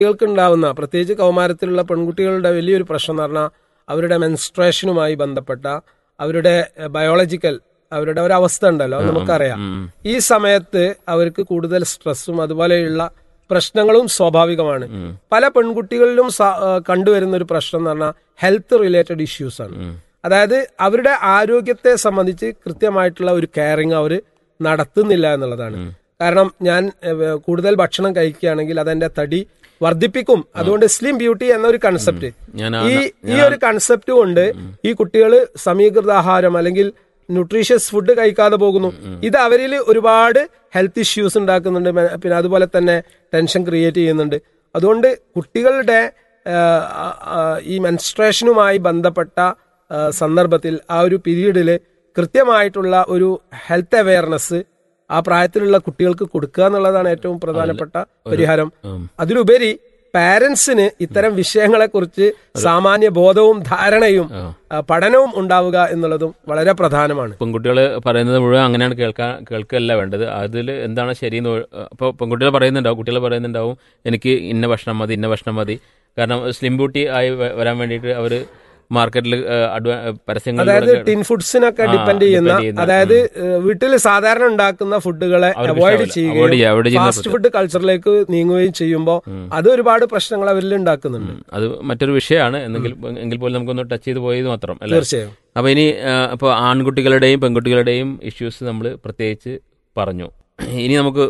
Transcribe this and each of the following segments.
കുട്ടികൾക്ക് ഉണ്ടാവുന്ന പ്രത്യേകിച്ച് കൗമാരത്തിലുള്ള പെൺകുട്ടികളുടെ വലിയൊരു പ്രശ്നം എന്ന് പറഞ്ഞാൽ അവരുടെ മെൻസ്ട്രേഷനുമായി ബന്ധപ്പെട്ട അവരുടെ ബയോളജിക്കൽ അവരുടെ ഒരു അവസ്ഥ ഉണ്ടല്ലോ അത് നമുക്കറിയാം ഈ സമയത്ത് അവർക്ക് കൂടുതൽ സ്ട്രെസ്സും അതുപോലെയുള്ള പ്രശ്നങ്ങളും സ്വാഭാവികമാണ് പല പെൺകുട്ടികളിലും സ- ആ, കണ്ടുവരുന്ന ഒരു പ്രശ്നം എന്ന് പറഞ്ഞാൽ ഹെൽത്ത് റിലേറ്റഡ് ഇഷ്യൂസ് ആണ് അതായത് അവരുടെ ആരോഗ്യത്തെ സംബന്ധിച്ച് കൃത്യമായിട്ടുള്ള ഒരു കെയറിങ് അവർ നടത്തുന്നില്ല എന്നുള്ളതാണ് കാരണം ഞാൻ ഏഹ്, കൂടുതൽ ഭക്ഷണം കഴിക്കുകയാണെങ്കിൽ അതെന്റെ തടി വർദ്ധിപ്പിക്കും അതുകൊണ്ട് സ്ലിം ബ്യൂട്ടി എന്നൊരു കൺസെപ്റ്റ് ഞാൻ ഈ ഈ ഒരു കൺസെപ്റ്റ് കൊണ്ട് ഈ കുട്ടികൾ സമീകൃത ആഹാരം അല്ലെങ്കിൽ ന്യൂട്രീഷ്യസ് ഫുഡ് കഴിക്കാതെ പോകുന്നു ഇത് അവരിൽ ഒരുപാട് ഹെൽത്ത് ഇഷ്യൂസ് ഉണ്ടാക്കുന്നുണ്ട് മെ- പിന്നെ അതുപോലെ തന്നെ ടെൻഷൻ ക്രിയേറ്റ് ചെയ്യുന്നുണ്ട് അതുകൊണ്ട് കുട്ടികളുടെ ആ, ആ, ഈ മെൻസ്ട്രേഷനുമായി ബന്ധപ്പെട്ട ആ, സന്ദർഭത്തിൽ ആ ഒരു പീരീഡിൽ കൃത്യമായിട്ടുള്ള ഒരു ഹെൽത്ത് അവയർനെസ് ആ പ്രായത്തിലുള്ള കുട്ടികൾക്ക് കൊടുക്കുക എന്നുള്ളതാണ് ഏറ്റവും പ്രധാനപ്പെട്ട പരിഹാരം അതിലുപരി പാരന്റ്സിന് ഇത്തരം വിഷയങ്ങളെക്കുറിച്ച് സാമാന്യ ബോധവും ധാരണയും ആ, പഠനവും ഉണ്ടാവുക എന്നുള്ളതും വളരെ പ്രധാനമാണ് പെൺകുട്ടികൾ പറയുന്നത് മുഴുവൻ അങ്ങനെയാണ് കേൾക്കാൻ കേൾക്കുകയല്ല വേണ്ടത് അതിൽ എന്താണ് ശരിയെന്ന് അപ്പോൾ പെൺകുട്ടികൾ പറയുന്നുണ്ടാവും കുട്ടികൾ പറയുന്നുണ്ടാവും എനിക്ക് ഇന്ന ഭക്ഷണം മതി ഇന്ന ഭക്ഷണം മതി കാരണം സ്ലിം ബ്യൂട്ടി ആയി വ- വരാൻ വേണ്ടിയിട്ട് അവർ മാർക്കറ്റിൽ അതായത് പരസ്യങ്ങളിൽ ടിൻ ഫുഡ്സിനൊക്കെ ആ, ഡിപ്പെൻഡ് ചെയ്യുന്ന depend ചെയ്യുന്ന, അതായത് വീട്ടിൽ സാധാരണ ഉണ്ടാക്കുന്ന ഫുഡുകളെ അവർക്ക് അവോയ്ഡ് ഇഷ്ടമല്ല. Avoid ചെയ്യുക, avoid ചെയ്യുകയും ചെയ്യുന്ന ഫാസ്റ്റ് ഫുഡ് കൾച്ചറിലേക്ക് നീങ്ങുകയും ചെയ്യുമ്പോൾ അത് ഒരുപാട് പ്രശ്നങ്ങൾ അവരിൽ ഉണ്ടാക്കുന്നുണ്ട് അത് മറ്റൊരു വിഷയമാണ് എന്നെങ്കിൽ എങ്കിൽ പോലും നമുക്കൊന്ന് ടച്ച് ചെയ്ത് പോയത് മാത്രം അല്ലേ തീർച്ചയായും അപ്പോൾ ഇനി അപ്പോൾ ആൺകുട്ടികളുടെയും പെൺകുട്ടികളുടെയും ഇഷ്യൂസ് നമ്മൾ പ്രത്യേകിച്ച് പറഞ്ഞു ഇനി നമുക്ക്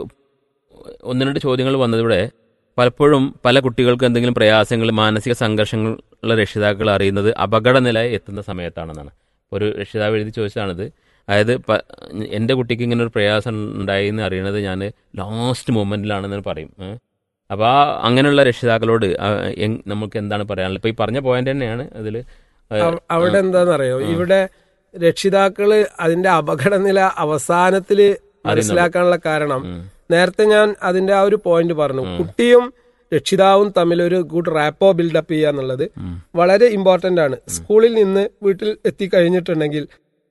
ഒന്ന് രണ്ട് ചോദ്യങ്ങൾ വന്നതിവിടെ പലപ്പോഴും പല കുട്ടികൾക്ക് എന്തെങ്കിലും പ്രയാസങ്ങൾ മാനസിക സംഘർഷങ്ങളുള്ള രക്ഷിതാക്കൾ അറിയുന്നത് അപകടനില എത്തുന്ന സമയത്താണെന്നാണ് ഒരു രക്ഷിതാവ് എഴുതി ചോദിച്ചതാണിത് അതായത് പ- എൻ്റെ കുട്ടിക്ക് ഇങ്ങനെ ഒരു പ്രയാസം ഉണ്ടായി എന്ന് അറിയണത് ഞാൻ ലാസ്റ്റ് മൊമെന്റിലാണെന്ന് പറയും ഏ. അപ്പോൾ ആ അങ്ങനെയുള്ള രക്ഷിതാക്കളോട് ആ, എങ്- നമുക്ക് എന്താണ് പറയാനുള്ളത് ഇപ്പോൾ ഈ പറഞ്ഞ പോയിന്റ് തന്നെയാണ് അതിൽ അവ- അവിടെ എന്താണെന്നറിയോ ഇവിടെ രക്ഷിതാക്കള് അതിന്റെ അപകടനില അവസാനത്തില് മനസ്സിലാക്കാനുള്ള കാരണം നേരത്തെ ഞാൻ അതിന്റെ ആ ഒരു പോയിന്റ് പറഞ്ഞു കുട്ടിയും രക്ഷിതാവും തമ്മിൽ ഒരു ഗുഡ് റാപ്പോ ബിൽഡപ്പ് ചെയ്യുക എന്നുള്ളത് വളരെ ഇമ്പോർട്ടന്റ് ആണ് സ്കൂളിൽ നിന്ന് വീട്ടിൽ എത്തിക്കഴിഞ്ഞിട്ടുണ്ടെങ്കിൽ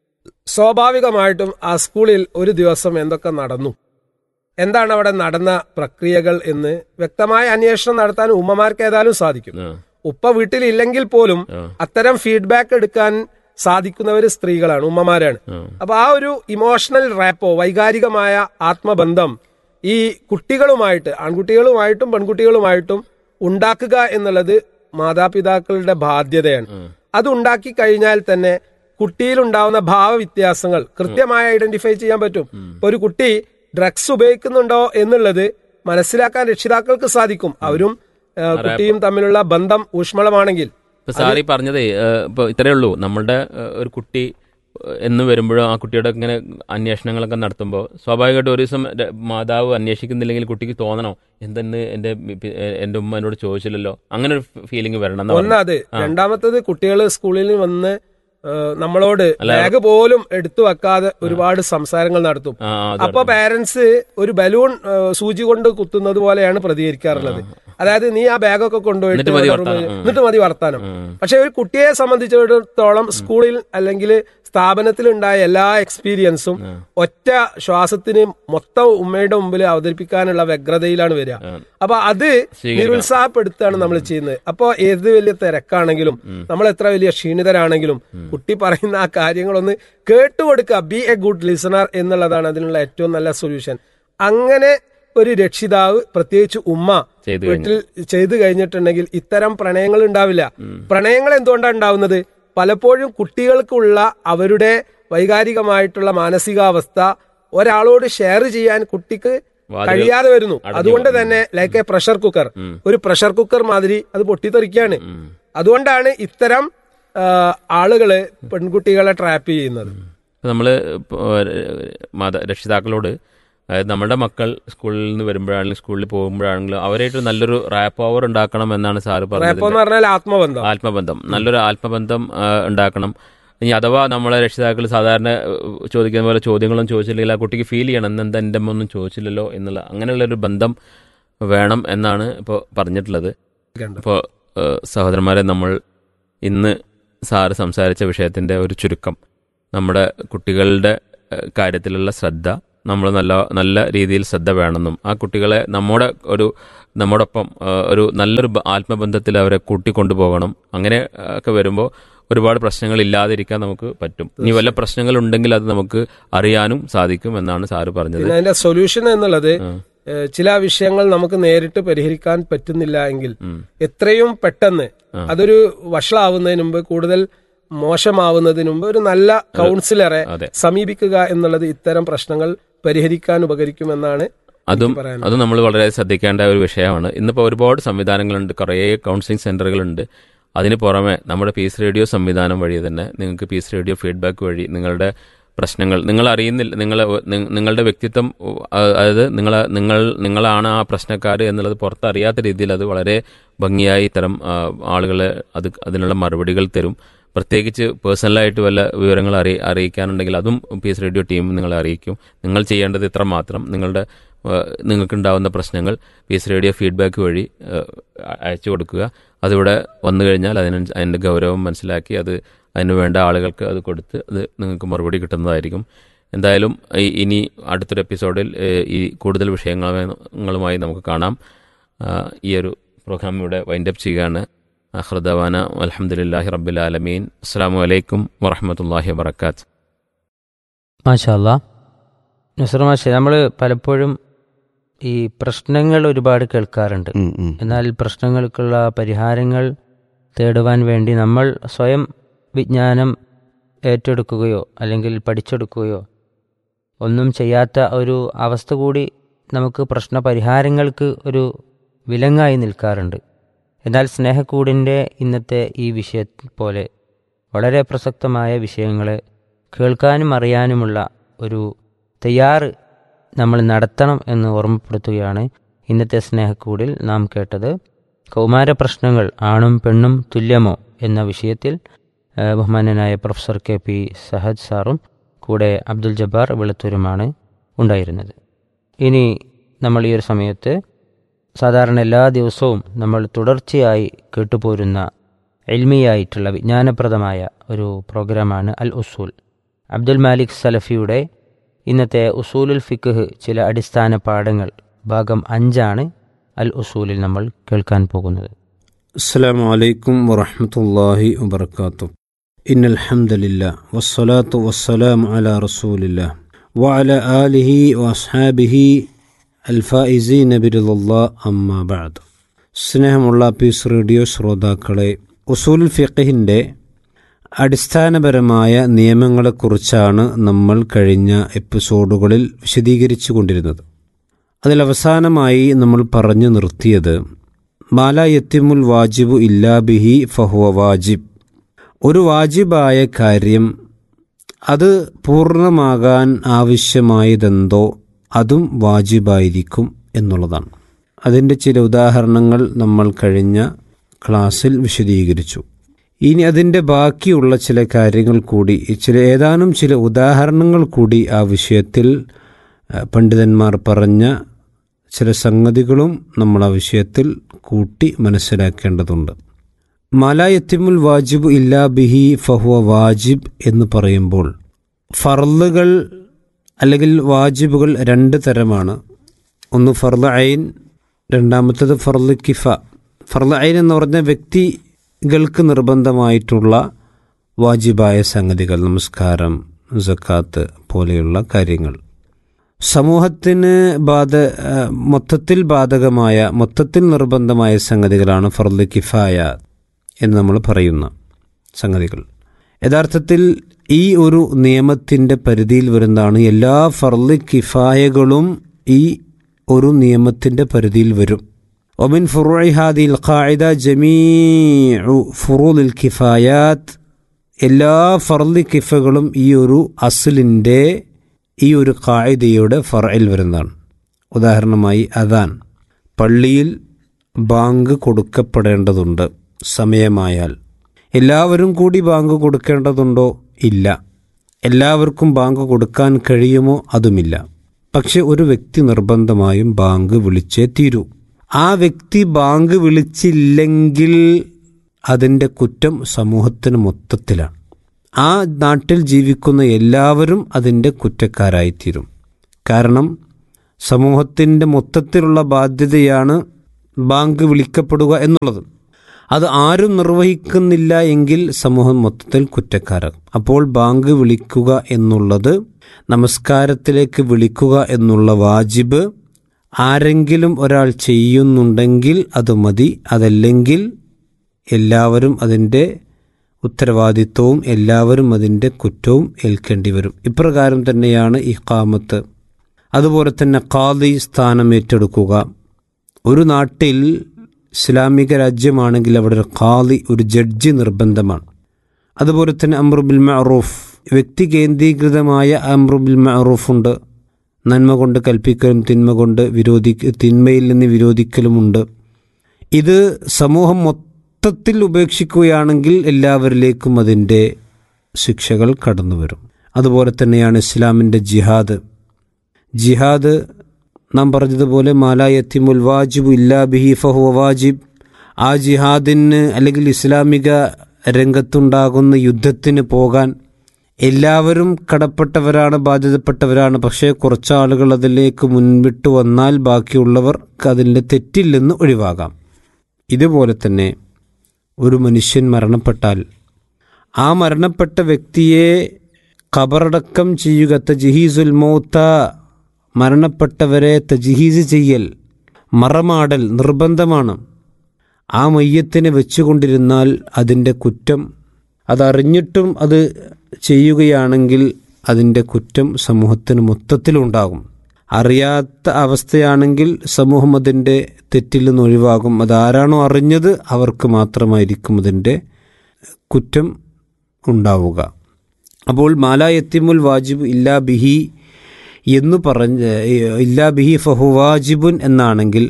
സ്വാഭാവികമായിട്ടും ആ സ്കൂളിൽ ഒരു ദിവസം എന്തൊക്കെ നടന്നു എന്താണ് അവിടെ നടന്ന പ്രക്രിയകൾ എന്ന് വ്യക്തമായ അന്വേഷണം നടത്താൻ ഉമ്മമാർക്ക് ഏതായാലും സാധിക്കും ഉപ്പ വീട്ടിലില്ലെങ്കിൽ പോലും അത്തരം ഫീഡ്ബാക്ക് എടുക്കാൻ സാധിക്കുന്നവര് സ്ത്രീകളാണ് ഉമ്മമാരാണ് അപ്പൊ ആ ഒരു ഇമോഷണൽ റാപ്പോ വൈകാരികമായ ആത്മബന്ധം ഈ കുട്ടികളുമായിട്ട് ആൺകുട്ടികളുമായിട്ടും പെൺകുട്ടികളുമായിട്ടും ഉണ്ടാക്കുക എന്നുള്ളത് മാതാപിതാക്കളുടെ ബാധ്യതയാണ് അത് ഉണ്ടാക്കി കഴിഞ്ഞാൽ തന്നെ കുട്ടിയിലുണ്ടാവുന്ന ഭാവവ്യത്യാസങ്ങൾ കൃത്യമായി ഐഡന്റിഫൈ ചെയ്യാൻ പറ്റും ഇപ്പൊ ഒരു കുട്ടി ഡ്രഗ്സ് ഉപയോഗിക്കുന്നുണ്ടോ എന്നുള്ളത് മനസ്സിലാക്കാൻ രക്ഷിതാക്കൾക്ക് സാധിക്കും അവരും ആ, കുട്ടിയും തമ്മിലുള്ള ബന്ധം ഊഷ്മളമാണെങ്കിൽ ഇപ്പൊ സാറി പറഞ്ഞതേ ഏഹ്, ഇപ്പൊ ഇത്രയേ ഉള്ളൂ നമ്മളുടെ ഏഹ്, ഒരു കുട്ടി ഏഹ്, എന്ന് വരുമ്പോഴും ആ കുട്ടിയുടെ ഇങ്ങനെ അന്വേഷണങ്ങളൊക്കെ നടത്തുമ്പോൾ സ്വാഭാവികമായിട്ടും ഒരു ദിവസം ര- മാതാവ് അന്വേഷിക്കുന്നില്ലെങ്കിൽ കുട്ടിക്ക് തോന്നണം എന്തെന്ന് എന്റെ പി- ഏഹ്, എന്റെ ഉമ്മ എന്നോട് ചോദിച്ചില്ലല്ലോ അങ്ങനെ ഒരു ഫീലിംഗ് വരണം എന്നാ ഒന്ന് പറഞ്ഞത്. അത് രണ്ടാമത്തത് കുട്ടികൾ സ്കൂളിൽ വന്ന് ആ, നമ്മളോട് ബാഗ് പോലും എടുത്തു വെക്കാതെ ഒരുപാട് സംസാരങ്ങൾ നടത്തും ആ, അത് അപ്പൊ പാരന്റ്സ് ഒരു ബലൂൺ ആ, സൂചി കൊണ്ട് കുത്തുന്നത് പോലെയാണ് പ്രതികരിക്കാറുള്ളത് അതായത് നീ ആ ബാഗൊക്കെ കൊണ്ടുപോയിട്ട് എന്നിട്ട് മതി വേറെ വർത്താനം. റൂമിൽ- എന്നിട്ട് മതി വർത്താനം പക്ഷെ ഒരു കുട്ടിയെ സംബന്ധിച്ചിടത്തോളം സ്കൂളിൽ അല്ലെങ്കിൽ സ്ഥാപനത്തിൽ ഉണ്ടായ എല്ലാ എക്സ്പീരിയൻസും ഒറ്റ ശ്വാസത്തിന് മൊത്തം ഉമ്മയുടെ മുമ്പിൽ അവതരിപ്പിക്കാനുള്ള വ്യഗ്രതയിലാണ് വരിക അപ്പൊ അത് നിരുത്സാഹപ്പെടുത്തുകയാണ് നമ്മൾ ചെയ്യുന്നത് അപ്പൊ ഏത് വലിയ തിരക്കാണെങ്കിലും നമ്മൾ എത്ര വലിയ ക്ഷീണിതരാണെങ്കിലും കുട്ടി പറയുന്ന ആ കാര്യങ്ങളൊന്ന് കേട്ടുകൊടുക്കുക ബി എ ഗുഡ് ലിസണർ എന്നുള്ളതാണ് അതിനുള്ള ഏറ്റവും നല്ല സൊല്യൂഷൻ അങ്ങനെ ഒരു രക്ഷിതാവ് പ്രത്യേകിച്ച് ഉമ്മ ചെയ്തു വീട്ടിൽ ചെയ്തു കഴിഞ്ഞിട്ടുണ്ടെങ്കിൽ ഇത്തരം പ്രണയങ്ങൾ ഉണ്ടാവില്ല പ്രണയങ്ങൾ എന്തുകൊണ്ടാണ് ഉണ്ടാവുന്നത് പലപ്പോഴും കുട്ടികൾക്കുള്ള അവരുടെ വൈകാരികമായിട്ടുള്ള മാനസികാവസ്ഥ ഒരാളോട് ഷെയർ ചെയ്യാൻ കുട്ടിക്ക് കഴിയാതെ വരുന്നു അതുകൊണ്ട് തന്നെ ലൈക്ക് എ പ്രഷർ കുക്കർ ഒരു പ്രഷർ കുക്കർ മാതിരി അത് പൊട്ടിത്തെറിക്കുകയാണ് അതുകൊണ്ടാണ് ഇത്തരം ആ, ആളുകള് പെൺകുട്ടികളെ ട്രാപ്പ് ചെയ്യുന്നത് നമ്മൾ മാതാ രക്ഷിതാക്കളോട് അതായത് നമ്മുടെ മക്കൾ സ്കൂളിൽ നിന്ന് വരുമ്പോഴാണെങ്കിലും സ്കൂളിൽ പോകുമ്പോഴാണെങ്കിലും അവരായിട്ട് നല്ലൊരു റാപ്പ് ഓവർ ഉണ്ടാക്കണം എന്നാണ് സാറ് റാപ്പോ പറഞ്ഞത് എന്ന് പറഞ്ഞാൽ ആത്മബന്ധം ആത്മബന്ധം നല്ലൊരു ആത്മബന്ധം ആ, ഉണ്ടാക്കണം ഇനി അഥവാ നമ്മളെ രക്ഷിതാക്കൾ സാധാരണ ഏഹ്, ചോദിക്കുന്ന പോലെ ചോദ്യങ്ങളൊന്നും ചോദിച്ചില്ലെങ്കിൽ ആ കുട്ടിക്ക് ഫീൽ ചെയ്യണം ഇന്ന് എന്താ എൻ്റെ അമ്മ ഒന്നും ചോദിച്ചില്ലല്ലോ എന്നുള്ള അങ്ങനെയുള്ളൊരു ബന്ധം വേണം എന്നാണ് ഇപ്പോൾ പറഞ്ഞിട്ടുള്ളത് അപ്പോൾ സഹോദരന്മാരെ നമ്മൾ ഇന്ന് സാറ് സംസാരിച്ച വിഷയത്തിൻ്റെ ഒരു ചുരുക്കം നമ്മുടെ കുട്ടികളുടെ ഏഹ്, കാര്യത്തിലുള്ള ശ്രദ്ധ നമ്മൾ നല്ല നല്ല രീതിയിൽ ശ്രദ്ധ വേണമെന്നും ആ കുട്ടികളെ നമ്മുടെ ഒരു നമ്മോടൊപ്പം ആ, ഒരു നല്ലൊരു ബ- ആത്മബന്ധത്തിൽ അവരെ കൂട്ടിക്കൊണ്ടുപോകണം അങ്ങനെ ആ, ഒക്കെ വരുമ്പോൾ ഒരുപാട് പ്രശ്നങ്ങൾ ഇല്ലാതിരിക്കാൻ നമുക്ക് പറ്റും ഇനി വല്ല പ്രശ്നങ്ങൾ ഉണ്ടെങ്കിൽ അത് നമുക്ക് അറിയാനും സാധിക്കും എന്നാണ് സാറ് പറഞ്ഞത് പിന്നെ അതിന്റെ സൊല്യൂഷൻ എന്നുള്ളത് ഏഹ്, ചില വിഷയങ്ങൾ നമുക്ക് നേരിട്ട് പരിഹരിക്കാൻ പറ്റുന്നില്ല എങ്കിൽ എത്രയും പെട്ടെന്ന് അതൊരു വഷളാവുന്നതിന് മുമ്പ് കൂടുതൽ മോശമാവുന്നതിന് മുമ്പ് ഒരു നല്ല കൗൺസിലറെ അതെ. സമീപിക്കുക എന്നുള്ളത് ഇത്തരം പ്രശ്നങ്ങൾ പരിഹരിക്കാൻ ഉപകരിക്കുമെന്നാണ് അതും പറയാനുള്ളത്. അത് നമ്മൾ വളരെ ശ്രദ്ധിക്കേണ്ട ഒരു വിഷയമാണ് ഇന്നിപ്പോൾ ഒരുപാട് സംവിധാനങ്ങളുണ്ട് കുറേ കൗൺസിലിംഗ് സെന്ററുകളുണ്ട് അതിന് പുറമെ നമ്മുടെ പീസ് റേഡിയോ സംവിധാനം വഴി തന്നെ നിങ്ങൾക്ക് പീസ് റേഡിയോ ഫീഡ്ബാക്ക് വഴി നിങ്ങളുടെ പ്രശ്നങ്ങൾ നിങ്ങൾ അറിയുന്നില്ല നിങ്ങൾ നിങ്ങളുടെ വ്യക്തിത്വം ഉ, അ- അതായത് നിങ്ങൾ നിങ്ങൾ നിങ്ങളാണ് ആ പ്രശ്നക്കാർ എന്നുള്ളത് പുറത്തറിയാത്ത രീതിയിൽ അത് വളരെ ഭംഗിയായി ഇത്തരം ആ, ആളുകളെ അത് അതിനുള്ള മറുപടികൾ തരും പ്രത്യേകിച്ച് പേഴ്സണലായിട്ട് വല്ല വിവരങ്ങൾ അറിയി അറിയിക്കാനുണ്ടെങ്കിൽ അതും പീസ് റേഡിയോ ടീം നിങ്ങളെ അറിയിക്കും നിങ്ങൾ ചെയ്യേണ്ടത് ഇത്ര മാത്രം നിങ്ങളുടെ ഏഹ്, നിങ്ങൾക്കുണ്ടാവുന്ന പ്രശ്നങ്ങൾ പീസ് റേഡിയോ ഫീഡ്ബാക്ക് വഴി ഏഹ്, അയച്ചു കൊടുക്കുക അതിവിടെ വന്നു കഴിഞ്ഞാൽ അതിന് അതിൻ്റെ ഗൗരവം മനസ്സിലാക്കി അത് അതിന് വേണ്ട ആളുകൾക്ക് അത് കൊടുത്ത് അത് നിങ്ങൾക്ക് മറുപടി കിട്ടുന്നതായിരിക്കും എന്തായാലും ഈ- ഇനി അടുത്തൊരു എപ്പിസോഡിൽ ഏഹ്, ഈ കൂടുതൽ വിഷയങ്ങളുമായി നമുക്ക് കാണാം ആ, ഈ ഒരു പ്രോഗ്രാം ഇവിടെ വൈൻഡപ്പ് ചെയ്യുകയാണ് അഹ്റദവാന അലഹമുല്ലാഹി റബ്ബുൽ ആലമീൻ അസ്സാം വലൈക്കും വറഹമത്തല്ലാഹി വാബർക്കാത്ത് മാഷാല്ല നസർ മാഷെ നമ്മൾ പലപ്പോഴും ഈ പ്രശ്നങ്ങൾ ഒരുപാട് കേൾക്കാറുണ്ട് ഉം, ഉം. എന്നാൽ പ്രശ്നങ്ങൾക്കുള്ള പരിഹാരങ്ങൾ തേടുവാൻ വേണ്ടി നമ്മൾ സ്വയം വിജ്ഞാനം ഏറ്റെടുക്കുകയോ അല്ലെങ്കിൽ പഠിച്ചെടുക്കുകയോ ഒന്നും ചെയ്യാത്ത ഒരു അവസ്ഥ കൂടി നമുക്ക് പ്രശ്ന പരിഹാരങ്ങൾക്ക് ഒരു വിലങ്ങായി നിൽക്കാറുണ്ട് എന്നാൽ സ്നേഹക്കൂടിൻ്റെ ഇന്നത്തെ ഈ വിഷയ പോലെ വളരെ പ്രസക്തമായ വിഷയങ്ങളെ കേൾക്കാനും അറിയാനുമുള്ള ഒരു തയ്യാറ് നമ്മൾ നടത്തണം എന്ന് ഓർമ്മപ്പെടുത്തുകയാണ് ഇന്നത്തെ സ്നേഹക്കൂടിൽ നാം കേട്ടത് കൗമാര പ്രശ്നങ്ങൾ ആണും പെണ്ണും തുല്യമോ എന്ന വിഷയത്തിൽ ആ, ബഹുമാന്യനായ പ്രൊഫസർ കെ പി സഹദ് സാറും കൂടെ അബ്ദുൽ ജബ്ബാർ വെളുത്തൂരുമാണ് ഉണ്ടായിരുന്നത് ഇനി നമ്മൾ ഈ ഒരു സമയത്ത് സാധാരണ എല്ലാ ദിവസവും നമ്മൾ തുടർച്ചയായി കേട്ടുപോരുന്ന എൽമിയായിട്ടുള്ള വിജ്ഞാനപ്രദമായ ഒരു പ്രോഗ്രാമാണ് അൽ ഉസൂൽ അബ്ദുൽ മാലിക് സലഫിയുടെ ഇന്നത്തെ ഉസൂലുൽ ഫിഖ് ചില അടിസ്ഥാന പാഠങ്ങൾ ഭാഗം അഞ്ചാണ് അൽ ഉസൂലിൽ നമ്മൾ കേൾക്കാൻ പോകുന്നത് السلام عليكم ورحمة الله وبركاته إن الحمد لله والصلاة والسلام على رسول الله وعلى آله وأصحابه الفائزين برضا الله أما بعد സ്നേഹമുള്ള പീസ് റേഡിയോ ശ്രോതാക്കളെ ഉസൂൽ ഫിഖിൻ്റെ അടിസ്ഥാനപരമായ നിയമങ്ങളെക്കുറിച്ചാണ് നമ്മൾ കഴിഞ്ഞ എപ്പിസോഡുകളിൽ വിശദീകരിച്ചു കൊണ്ടിരുന്നത് അതിലവസാനമായി നമ്മൾ പറഞ്ഞു നിർത്തിയത് മാല യത്തിമുൽ വാജിബു ഇല്ലാ ബിഹി ഫഹുവ വാജിബ് ഒരു വാജിബായ കാര്യം അത് പൂർണ്ണമാകാൻ ആവശ്യമായതെന്തോ അതും വാജിബായിരിക്കും എന്നുള്ളതാണ് അതിൻ്റെ ചില ഉദാഹരണങ്ങൾ നമ്മൾ കഴിഞ്ഞ ക്ലാസ്സിൽ വിശദീകരിച്ചു ഇനി അതിൻ്റെ ബാക്കിയുള്ള ചില കാര്യങ്ങൾ കൂടി ചില ഏതാനും ചില ഉദാഹരണങ്ങൾ കൂടി ആ വിഷയത്തിൽ ആ, പണ്ഡിതന്മാർ പറഞ്ഞ ചില സംഗതികളും നമ്മൾ ആ വിഷയത്തിൽ കൂട്ടി മനസ്സിലാക്കേണ്ടതുണ്ട് മലായത്തിമുൽ വാജിബ് ഇല്ലാ ബിഹി ഫഹുവ വാജിബ് എന്ന് പറയുമ്പോൾ ഫർളുകൾ അല്ലെങ്കിൽ വാജിബുകൾ രണ്ട് തരമാണ് ഒന്ന് ഫർള് ഐൻ രണ്ടാമത്തേത് ഫർള് കിഫ ഫർള് ഐൻ എന്ന് പറഞ്ഞ വ്യക്തികൾക്ക് നിർബന്ധമായിട്ടുള്ള വാജിബായ സംഗതികൾ നമസ്കാരം സക്കാത്ത് പോലെയുള്ള കാര്യങ്ങൾ സമൂഹത്തിന് ബാധ ആ, മൊത്തത്തിൽ ബാധകമായ മൊത്തത്തിൽ നിർബന്ധമായ സംഗതികളാണ് ഫർദ് കിഫായ എന്ന് നമ്മൾ പറയുന്ന സംഗതികൾ യഥാർത്ഥത്തിൽ ഈ ഒരു നിയമത്തിൻ്റെ പരിധിയിൽ വരുന്നതാണ് എല്ലാ ഫർദ് കിഫായകളും ഈ ഒരു നിയമത്തിൻ്റെ പരിധിയിൽ വരും ഒമിൻ ഫുറുഇ ഹാദിൽ ഖായിദ ജമീഉ ഫുറൂലിൽ കിഫായാത്ത് എല്ലാ ഫർദ് കിഫകളും ഈ ഒരു അസ്ലിൻ്റെ ഈ ഒരു കായികയുടെ ഫറയിൽ വരുന്നതാണ് ഉദാഹരണമായി അദാൻ പള്ളിയിൽ ബാങ്ക് കൊടുക്കപ്പെടേണ്ടതുണ്ട് സമയമായാൽ എല്ലാവരും കൂടി ബാങ്ക് കൊടുക്കേണ്ടതുണ്ടോ ഇല്ല എല്ലാവർക്കും ബാങ്ക് കൊടുക്കാൻ കഴിയുമോ അതുമില്ല പക്ഷെ ഒരു വ്യക്തി നിർബന്ധമായും ബാങ്ക് വിളിച്ചേ തീരൂ ആ വ്യക്തി ബാങ്ക് വിളിച്ചില്ലെങ്കിൽ അതിൻ്റെ കുറ്റം സമൂഹത്തിന് മൊത്തത്തിലാണ് ആ നാട്ടിൽ ജീവിക്കുന്ന എല്ലാവരും അതിൻ്റെ കുറ്റക്കാരായിത്തീരും കാരണം സമൂഹത്തിൻ്റെ മൊത്തത്തിലുള്ള ബാധ്യതയാണ് ബാങ്ക് വിളിക്കപ്പെടുക എന്നുള്ളത് അത് ആരും നിർവഹിക്കുന്നില്ല എങ്കിൽ സമൂഹം മൊത്തത്തിൽ കുറ്റക്കാരാകും അപ്പോൾ ബാങ്ക് വിളിക്കുക എന്നുള്ളത് നമസ്കാരത്തിലേക്ക് വിളിക്കുക എന്നുള്ള വാജിബ് ആരെങ്കിലും ഒരാൾ ചെയ്യുന്നുണ്ടെങ്കിൽ അത് മതി അതല്ലെങ്കിൽ എല്ലാവരും അതിൻ്റെ ഉത്തരവാദിത്വവും എല്ലാവരും അതിൻ്റെ കുറ്റവും ഏൽക്കേണ്ടി വരും ഇപ്രകാരം തന്നെയാണ് ഇഖാമത്ത് അതുപോലെ തന്നെ ഖാദി സ്ഥാനം ഏറ്റെടുക്കുക ഒരു നാട്ടിൽ ഇസ്ലാമിക രാജ്യമാണെങ്കിൽ അവിടെ ഒരു ഖാദി ഒരു ജഡ്ജി നിർബന്ധമാണ് അതുപോലെ തന്നെ അമ്രുബിൽ മഅറൂഫ് വ്യക്തി കേന്ദ്രീകൃതമായ അമ്രുബിൽ മഅറൂഫ് ഉണ്ട് നന്മ കൊണ്ട് കൽപ്പിക്കലും തിന്മ കൊണ്ട് വിരോധി തിന്മയിൽ നിന്ന് വിരോധിക്കലുമുണ്ട് ഇത് സമൂഹം മൊത്തത്തിൽ ഉപേക്ഷിക്കുകയാണെങ്കിൽ എല്ലാവരിലേക്കും അതിൻ്റെ ശിക്ഷകൾ കടന്നു വരും അതുപോലെ തന്നെയാണ് ഇസ്ലാമിൻ്റെ ജിഹാദ് ജിഹാദ് നാം പറഞ്ഞതുപോലെ മാലായത്തിമുൽ വാജിബ് ഇല്ലാ ബിഹി ഫഹു വാജിബ് ആ ജിഹാദിന് അല്ലെങ്കിൽ ഇസ്ലാമിക രംഗത്തുണ്ടാകുന്ന യുദ്ധത്തിന് പോകാൻ എല്ലാവരും കടപ്പെട്ടവരാണ് ബാധ്യതപ്പെട്ടവരാണ് പക്ഷേ കുറച്ച് ആളുകൾ അതിലേക്ക് മുൻപിട്ട് വന്നാൽ ബാക്കിയുള്ളവർക്ക് അതിൻ്റെ തെറ്റിൽ നിന്ന് ഒഴിവാകാം ഇതുപോലെ തന്നെ ഒരു മനുഷ്യൻ മരണപ്പെട്ടാൽ ആ മരണപ്പെട്ട വ്യക്തിയെ ഖബറടക്കം ചെയ്യുക തജിഹീസുൽ മൗത്ത മരണപ്പെട്ടവരെ തജിഹീസ് ചെയ്യൽ മറമാടൽ നിർബന്ധമാണ് ആ മയ്യത്തിനെ വെച്ചുകൊണ്ടിരുന്നാൽ അതിൻ്റെ കുറ്റം അതറിഞ്ഞിട്ടും അത് ചെയ്യുകയാണെങ്കിൽ അതിൻ്റെ കുറ്റം സമൂഹത്തിന് മൊത്തത്തിലുണ്ടാകും അറിയാത്ത അവസ്ഥയാണെങ്കിൽ സമൂഹം അതിൻ്റെ തെറ്റിൽ നിന്ന് ഒഴിവാകും അതാരാണോ അറിഞ്ഞത് അവർക്ക് മാത്രമായിരിക്കും അതിൻ്റെ കുറ്റം ഉണ്ടാവുക അപ്പോൾ മാലായത്തിമുൽ വാജിബ് ഇല്ലാ ബിഹി എന്ന് പറഞ്ഞ് ഇല്ലാ ബിഹി ഫഹു വാജിബുൻ എന്നാണെങ്കിൽ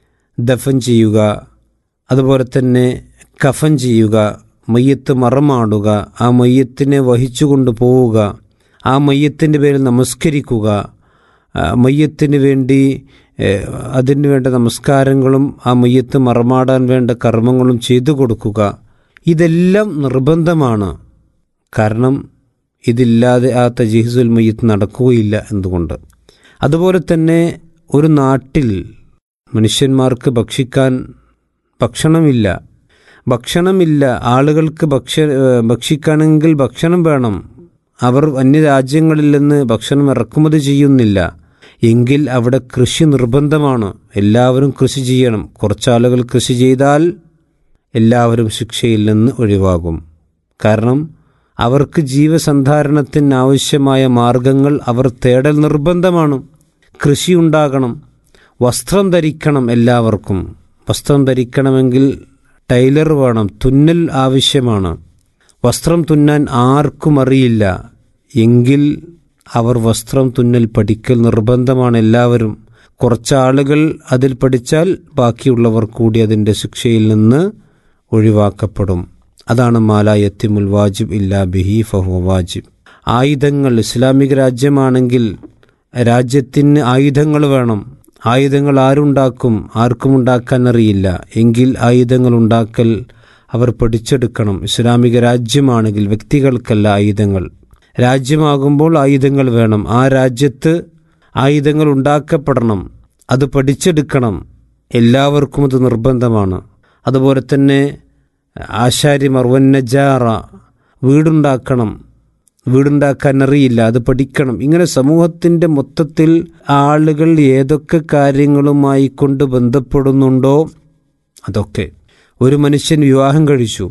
ദഫൻ ചെയ്യുക അതുപോലെ തന്നെ കഫൻ ചെയ്യുക മയ്യത്ത് മറമാടുക ആ മയ്യത്തിനെ വഹിച്ചുകൊണ്ട് പോവുക ആ മയ്യത്തിൻ്റെ പേരിൽ നമസ്കരിക്കുക ആ മയ്യത്തിന് വേണ്ടി ഏഹ്, അതിന് വേണ്ട നമസ്കാരങ്ങളും ആ മയ്യത്ത് മറമാടാൻ വേണ്ട കർമ്മങ്ങളും ചെയ്തു കൊടുക്കുക ഇതെല്ലാം നിർബന്ധമാണ് കാരണം ഇതില്ലാതെ ആ തജീസുൽ മയ്യത്ത് നടക്കുകയില്ല എന്തുകൊണ്ട് അതുപോലെ തന്നെ ഒരു നാട്ടിൽ മനുഷ്യന്മാർക്ക് ഭക്ഷിക്കാൻ ഭക്ഷണമില്ല ഭക്ഷണമില്ല ആളുകൾക്ക് ഭക്ഷ ഏഹ് ഭക്ഷിക്കണമെങ്കിൽ ഭക്ഷണം വേണം അവർ അന്യരാജ്യങ്ങളിൽ നിന്ന് ഭക്ഷണം ഇറക്കുമതി ചെയ്യുന്നില്ല എങ്കിൽ അവിടെ കൃഷി നിർബന്ധമാണ് എല്ലാവരും കൃഷി ചെയ്യണം കുറച്ചാളുകൾ കൃഷി ചെയ്താൽ എല്ലാവരും ശിക്ഷയിൽ നിന്ന് ഒഴിവാകും കാരണം അവർക്ക് ജീവസന്ധാരണത്തിന് ആവശ്യമായ മാർഗങ്ങൾ അവർ തേടൽ നിർബന്ധമാണ് കൃഷി ഉണ്ടാകണം വസ്ത്രം ധരിക്കണം എല്ലാവർക്കും വസ്ത്രം ധരിക്കണമെങ്കിൽ ടൈലർ വേണം തുന്നൽ ആവശ്യമാണ് വസ്ത്രം തുന്നാൻ ആർക്കും അറിയില്ല എങ്കിൽ അവർ വസ്ത്രം തുന്നൽ പഠിക്കൽ നിർബന്ധമാണ് എല്ലാവരും കുറച്ചാളുകൾ അതിൽ പഠിച്ചാൽ ബാക്കിയുള്ളവർ കൂടി അതിൻ്റെ ശിക്ഷയിൽ നിന്ന് ഒഴിവാക്കപ്പെടും അതാണ് മാലായത്തിമുൽ വാജിബ് ഇല്ലാ ബിഹി ഫഹു വാജിബ് ആയുധങ്ങൾ ഇസ്ലാമിക രാജ്യമാണെങ്കിൽ രാജ്യത്തിന് ആയുധങ്ങൾ വേണം ആയുധങ്ങൾ ആരുണ്ടാക്കും ആർക്കും ഉണ്ടാക്കാൻ അറിയില്ല എങ്കിൽ ആയുധങ്ങൾ ഉണ്ടാക്കൽ അവർ പഠിച്ചെടുക്കണം ഇസ്ലാമിക രാജ്യമാണെങ്കിൽ വ്യക്തികൾക്കല്ല ആയുധങ്ങൾ രാജ്യമാകുമ്പോൾ ആയുധങ്ങൾ വേണം ആ രാജ്യത്ത് ആയുധങ്ങൾ ഉണ്ടാക്കപ്പെടണം അത് പഠിച്ചെടുക്കണം എല്ലാവർക്കും അത് നിർബന്ധമാണ് അതുപോലെ തന്നെ ആശാരിമാർ വന്നജാറ വീടുണ്ടാക്കണം വീടുണ്ടാക്കാൻ അറിയില്ല അത് പഠിക്കണം ഇങ്ങനെ സമൂഹത്തിൻ്റെ മൊത്തത്തിൽ ആളുകൾ ഏതൊക്കെ കാര്യങ്ങളുമായി കൊണ്ട് ബന്ധപ്പെടുന്നുണ്ടോ അതൊക്കെ ഒരു മനുഷ്യൻ വിവാഹം കഴിച്ചു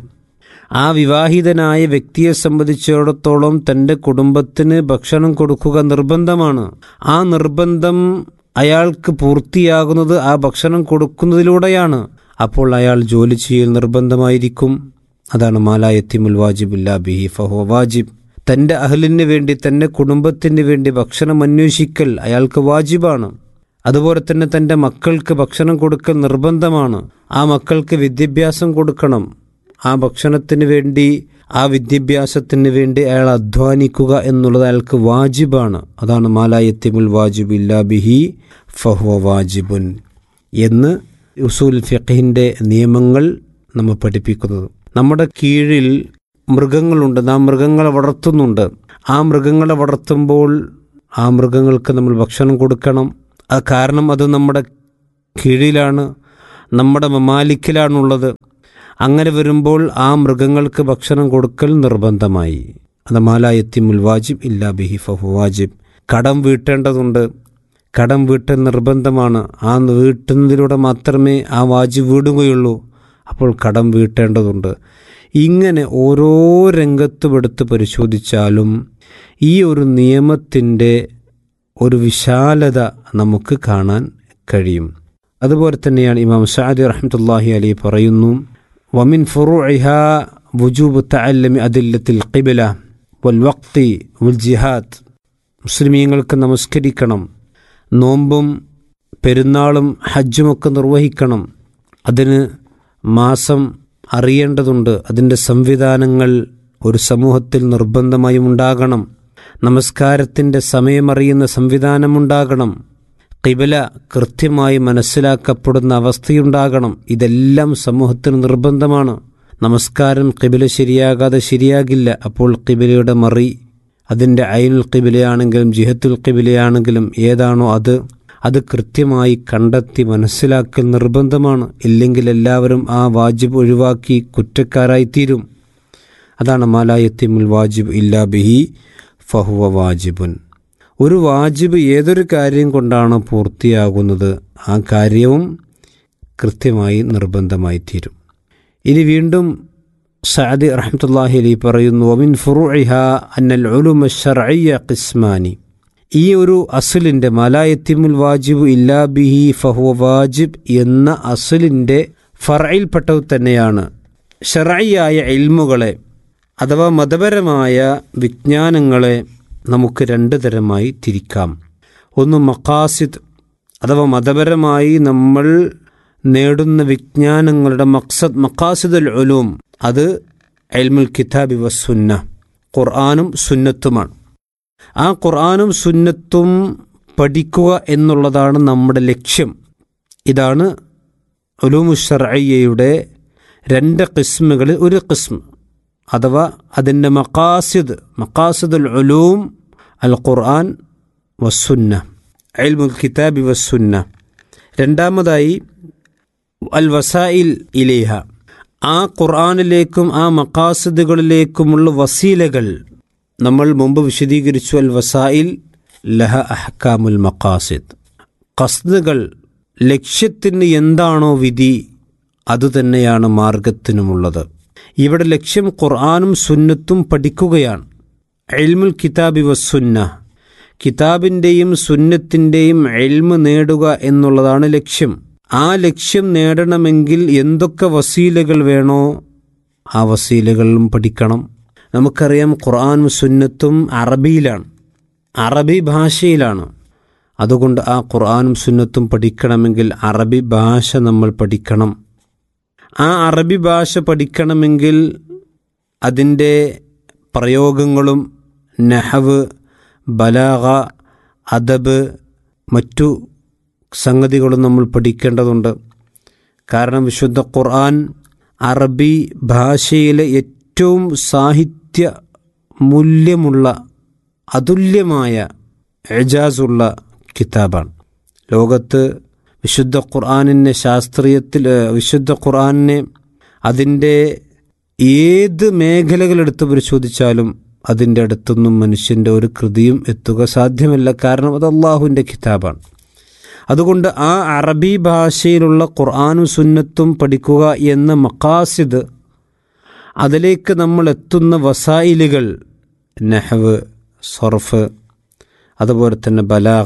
ആ വിവാഹിതനായ വ്യക്തിയെ സംബന്ധിച്ചിടത്തോളം തൻ്റെ കുടുംബത്തിന് ഭക്ഷണം കൊടുക്കുക നിർബന്ധമാണ് ആ നിർബന്ധം അയാൾക്ക് പൂർത്തിയാകുന്നത് ആ ഭക്ഷണം കൊടുക്കുന്നതിലൂടെയാണ് അപ്പോൾ അയാൾ ജോലി ചെയ്യൽ നിർബന്ധമായിരിക്കും അതാണ് മാലായത്തിമുൽ വാജിബില്ല ബിഹി ഫഹോ വാജിബ് തൻ്റെ അഹലിന് വേണ്ടി തൻ്റെ കുടുംബത്തിന് വേണ്ടി ഭക്ഷണം അന്വേഷിക്കൽ അയാൾക്ക് വാജിബാണ് അതുപോലെ തന്നെ തൻ്റെ മക്കൾക്ക് ഭക്ഷണം കൊടുക്കൽ നിർബന്ധമാണ് ആ മക്കൾക്ക് വിദ്യാഭ്യാസം കൊടുക്കണം ആ ഭക്ഷണത്തിന് വേണ്ടി ആ വിദ്യാഭ്യാസത്തിന് വേണ്ടി അയാൾ അധ്വാനിക്കുക എന്നുള്ളത് അയാൾക്ക് വാജിബാണ് അതാണ് മാലായത്തിമുൽ വാജിബ് ഇല്ലാ ബിഹി ഫഹ്വ വാജിബുൻ എന്ന് ഉസൂൽ ഫിഖിൻ്റെ നിയമങ്ങൾ നമ്മെ പഠിപ്പിക്കുന്നത് നമ്മുടെ കീഴിൽ മൃഗങ്ങളുണ്ട് നാം മൃഗങ്ങളെ വളർത്തുന്നുണ്ട് ആ മൃഗങ്ങളെ വളർത്തുമ്പോൾ ആ മൃഗങ്ങൾക്ക് നമ്മൾ ഭക്ഷണം കൊടുക്കണം ആ കാരണം അത് നമ്മുടെ കീഴിലാണ് നമ്മുടെ മമാലിക്കിലാണുള്ളത് അങ്ങനെ വരുമ്പോൾ ആ മൃഗങ്ങൾക്ക് ഭക്ഷണം കൊടുക്കൽ നിർബന്ധമായി അത് മാലായത്തിമുൽ വാജിബ് ഇല്ലാ ബിഹി ഫഹു വാജിബ് കടം വീട്ടേണ്ടതുണ്ട് കടം വീട്ടൽ നിർബന്ധമാണ് ആ വീട്ടുന്നതിലൂടെ മാത്രമേ ആ വാജിബ് വീടുകയുള്ളൂ അപ്പോൾ കടം വീട്ടേണ്ടതുണ്ട് ഇങ്ങനെ ഓരോ രംഗത്തും എടുത്ത് പരിശോധിച്ചാലും ഈ ഒരു നിയമത്തിൻ്റെ ഒരു വിശാലത നമുക്ക് കാണാൻ കഴിയും അതുപോലെ തന്നെയാണ് ഇമാം സാദി റഹ്മത്തുല്ലാഹി അലി പറയുന്നു വമിൻ ഫുറുഇഹ വുജൂബ് തഅല്ലമി അദില്ലത്തിൽ ഖിബല വൽ വക്തി വൽ ജിഹാദ് മുസ്ലിമീങ്ങൾക്ക് നമസ്കരിക്കണം നോമ്പും പെരുന്നാളും ഹജ്ജുമൊക്കെ നിർവഹിക്കണം അതിന് മാസം അറിയേണ്ടതുണ്ട് അതിൻ്റെ സംവിധാനങ്ങൾ ഒരു സമൂഹത്തിൽ നിർബന്ധമായും ഉണ്ടാകണം നമസ്കാരത്തിൻ്റെ സമയമറിയുന്ന സംവിധാനമുണ്ടാകണം കിബല കൃത്യമായി മനസ്സിലാക്കപ്പെടുന്ന അവസ്ഥയുണ്ടാകണം ഇതെല്ലാം സമൂഹത്തിന് നിർബന്ധമാണ് നമസ്കാരം കിബില ശരിയാകാതെ ശരിയാകില്ല അപ്പോൾ കിബിലയുടെ മറി അതിൻ്റെ അയനുൽ കിബിലയാണെങ്കിലും ജിഹത്തുൽ കിബിലയാണെങ്കിലും ഏതാണോ അത് അത് കൃത്യമായി കണ്ടെത്തി മനസ്സിലാക്കൽ നിർബന്ധമാണ് ഇല്ലെങ്കിൽ എല്ലാവരും ആ വാജിബ് ഒഴിവാക്കി കുറ്റക്കാരായിത്തീരും അതാണ് മാലായത്തിമുൽ വാജിബ് ഇല്ലാ ബിഹി ഫഹുവ വാജിബുൻ ഒരു വാജിബ് ഏതൊരു കാര്യം കൊണ്ടാണ് പൂർത്തിയാകുന്നത് ആ കാര്യവും കൃത്യമായി നിർബന്ധമായി തീരും ഇനി വീണ്ടും സഅദി റഹ്മത്തുള്ളാഹി അലി പറയുന്നു ഒമിൻ ഫുറുഇഹ അന്നൽ ഉലുമ ശർഅയ്യ ഖിസ്മാനി ഈ ഒരു അസുലിൻ്റെ മലായത്തിമുൽ വാജിബ് ഇല്ലാ ബിഹി ഫഹുവ വാജിബ് എന്ന അസുലിൻ്റെ ഫറയിൽപ്പെട്ടത് തന്നെയാണ് ഷറയ്യായ ഇൽമുകളെ അഥവാ മതപരമായ വിജ്ഞാനങ്ങളെ നമുക്ക് രണ്ട് തരമായി തിരിക്കാം ഒന്ന് മക്കാസിദ് അഥവാ മതപരമായി നമ്മൾ നേടുന്ന വിജ്ഞാനങ്ങളുടെ മക്സദ് മക്കാസിദുൽ ഉലൂം അത് എൽമുൽ കിതാബി വസുന്ന ഖുർആാനും സുന്നത്തുമാണ് ആ ഖുർആാനും സുന്നത്തും പഠിക്കുക എന്നുള്ളതാണ് നമ്മുടെ ലക്ഷ്യം ഇതാണ് ഉലൂമുഷറയ്യയുടെ രണ്ട് കിസ്മുകളിൽ ഒരു കിസ്മ അഥവാ അതിൻ്റെ മക്കാസിദ് മക്കാസിദുൽ ഉലൂം അൽ ഖുർആൻ വസുന്ന അൽമുൽ കിതാബി വസുന്ന രണ്ടാമതായി അൽ വസായിൽ ഇലേഹ ആ ഖുർആാനിലേക്കും ആ മക്കാസിദുകളിലേക്കുമുള്ള വസീലകൾ നമ്മൾ മുമ്പ് വിശദീകരിച്ചു അൽ വസായിൽ ലഹ അഹ്കാമുൽ മക്കാസിദ് കസ്ദുകൾ ലക്ഷ്യത്തിന് എന്താണോ വിധി അതുതന്നെയാണ് മാർഗത്തിനുമുള്ളത് ഇവിടെ ലക്ഷ്യം ഖുർആാനും സുന്നത്തും പഠിക്കുകയാണ് എൽമുൽ കിതാബി വസുന്ന കിതാബിൻ്റെയും സുന്നത്തിൻ്റെയും എൽമ് നേടുക എന്നുള്ളതാണ് ലക്ഷ്യം ആ ലക്ഷ്യം നേടണമെങ്കിൽ എന്തൊക്കെ വസീലകൾ വേണോ ആ വസീലകളും പഠിക്കണം നമുക്കറിയാം ഖുർആാനും സുന്നത്തും അറബിയിലാണ് അറബി ഭാഷയിലാണ് അതുകൊണ്ട് ആ ഖുർആാനും സുന്നത്തും പഠിക്കണമെങ്കിൽ അറബി ഭാഷ നമ്മൾ പഠിക്കണം ആ അറബി ഭാഷ പഠിക്കണമെങ്കിൽ അതിൻ്റെ പ്രയോഗങ്ങളും നെഹവ് ബലാഗ അദബ് മറ്റു സംഗതികളും നമ്മൾ പഠിക്കേണ്ടതുണ്ട് കാരണം വിശുദ്ധ ഖുർആൻ അറബി ഭാഷയിലെ ഏറ്റവും സാഹിത്യ മൂല്യമുള്ള അതുല്യമായ എജാസുള്ള കിതാബാണ് ലോകത്ത് വിശുദ്ധ ഖുർആാനിനെ ശാസ്ത്രീയത്തിൽ വിശുദ്ധ ഖുർആാനിനെ അതിൻ്റെ ഏത് മേഖലകളെടുത്ത് പരിശോധിച്ചാലും അതിൻ്റെ അടുത്തൊന്നും മനുഷ്യൻ്റെ ഒരു കൃതിയും എത്തുക സാധ്യമല്ല കാരണം അത് അള്ളാഹുവിൻ്റെ കിതാബാണ് അതുകൊണ്ട് ആ അറബി ഭാഷയിലുള്ള ഖുർആാനും സുന്നത്തും പഠിക്കുക എന്ന മക്കാസിദ് അതിലേക്ക് നമ്മൾ എത്തുന്ന വസായിലുകൾ നെഹവ് സൊർഫ് അതുപോലെ തന്നെ ബലാഗ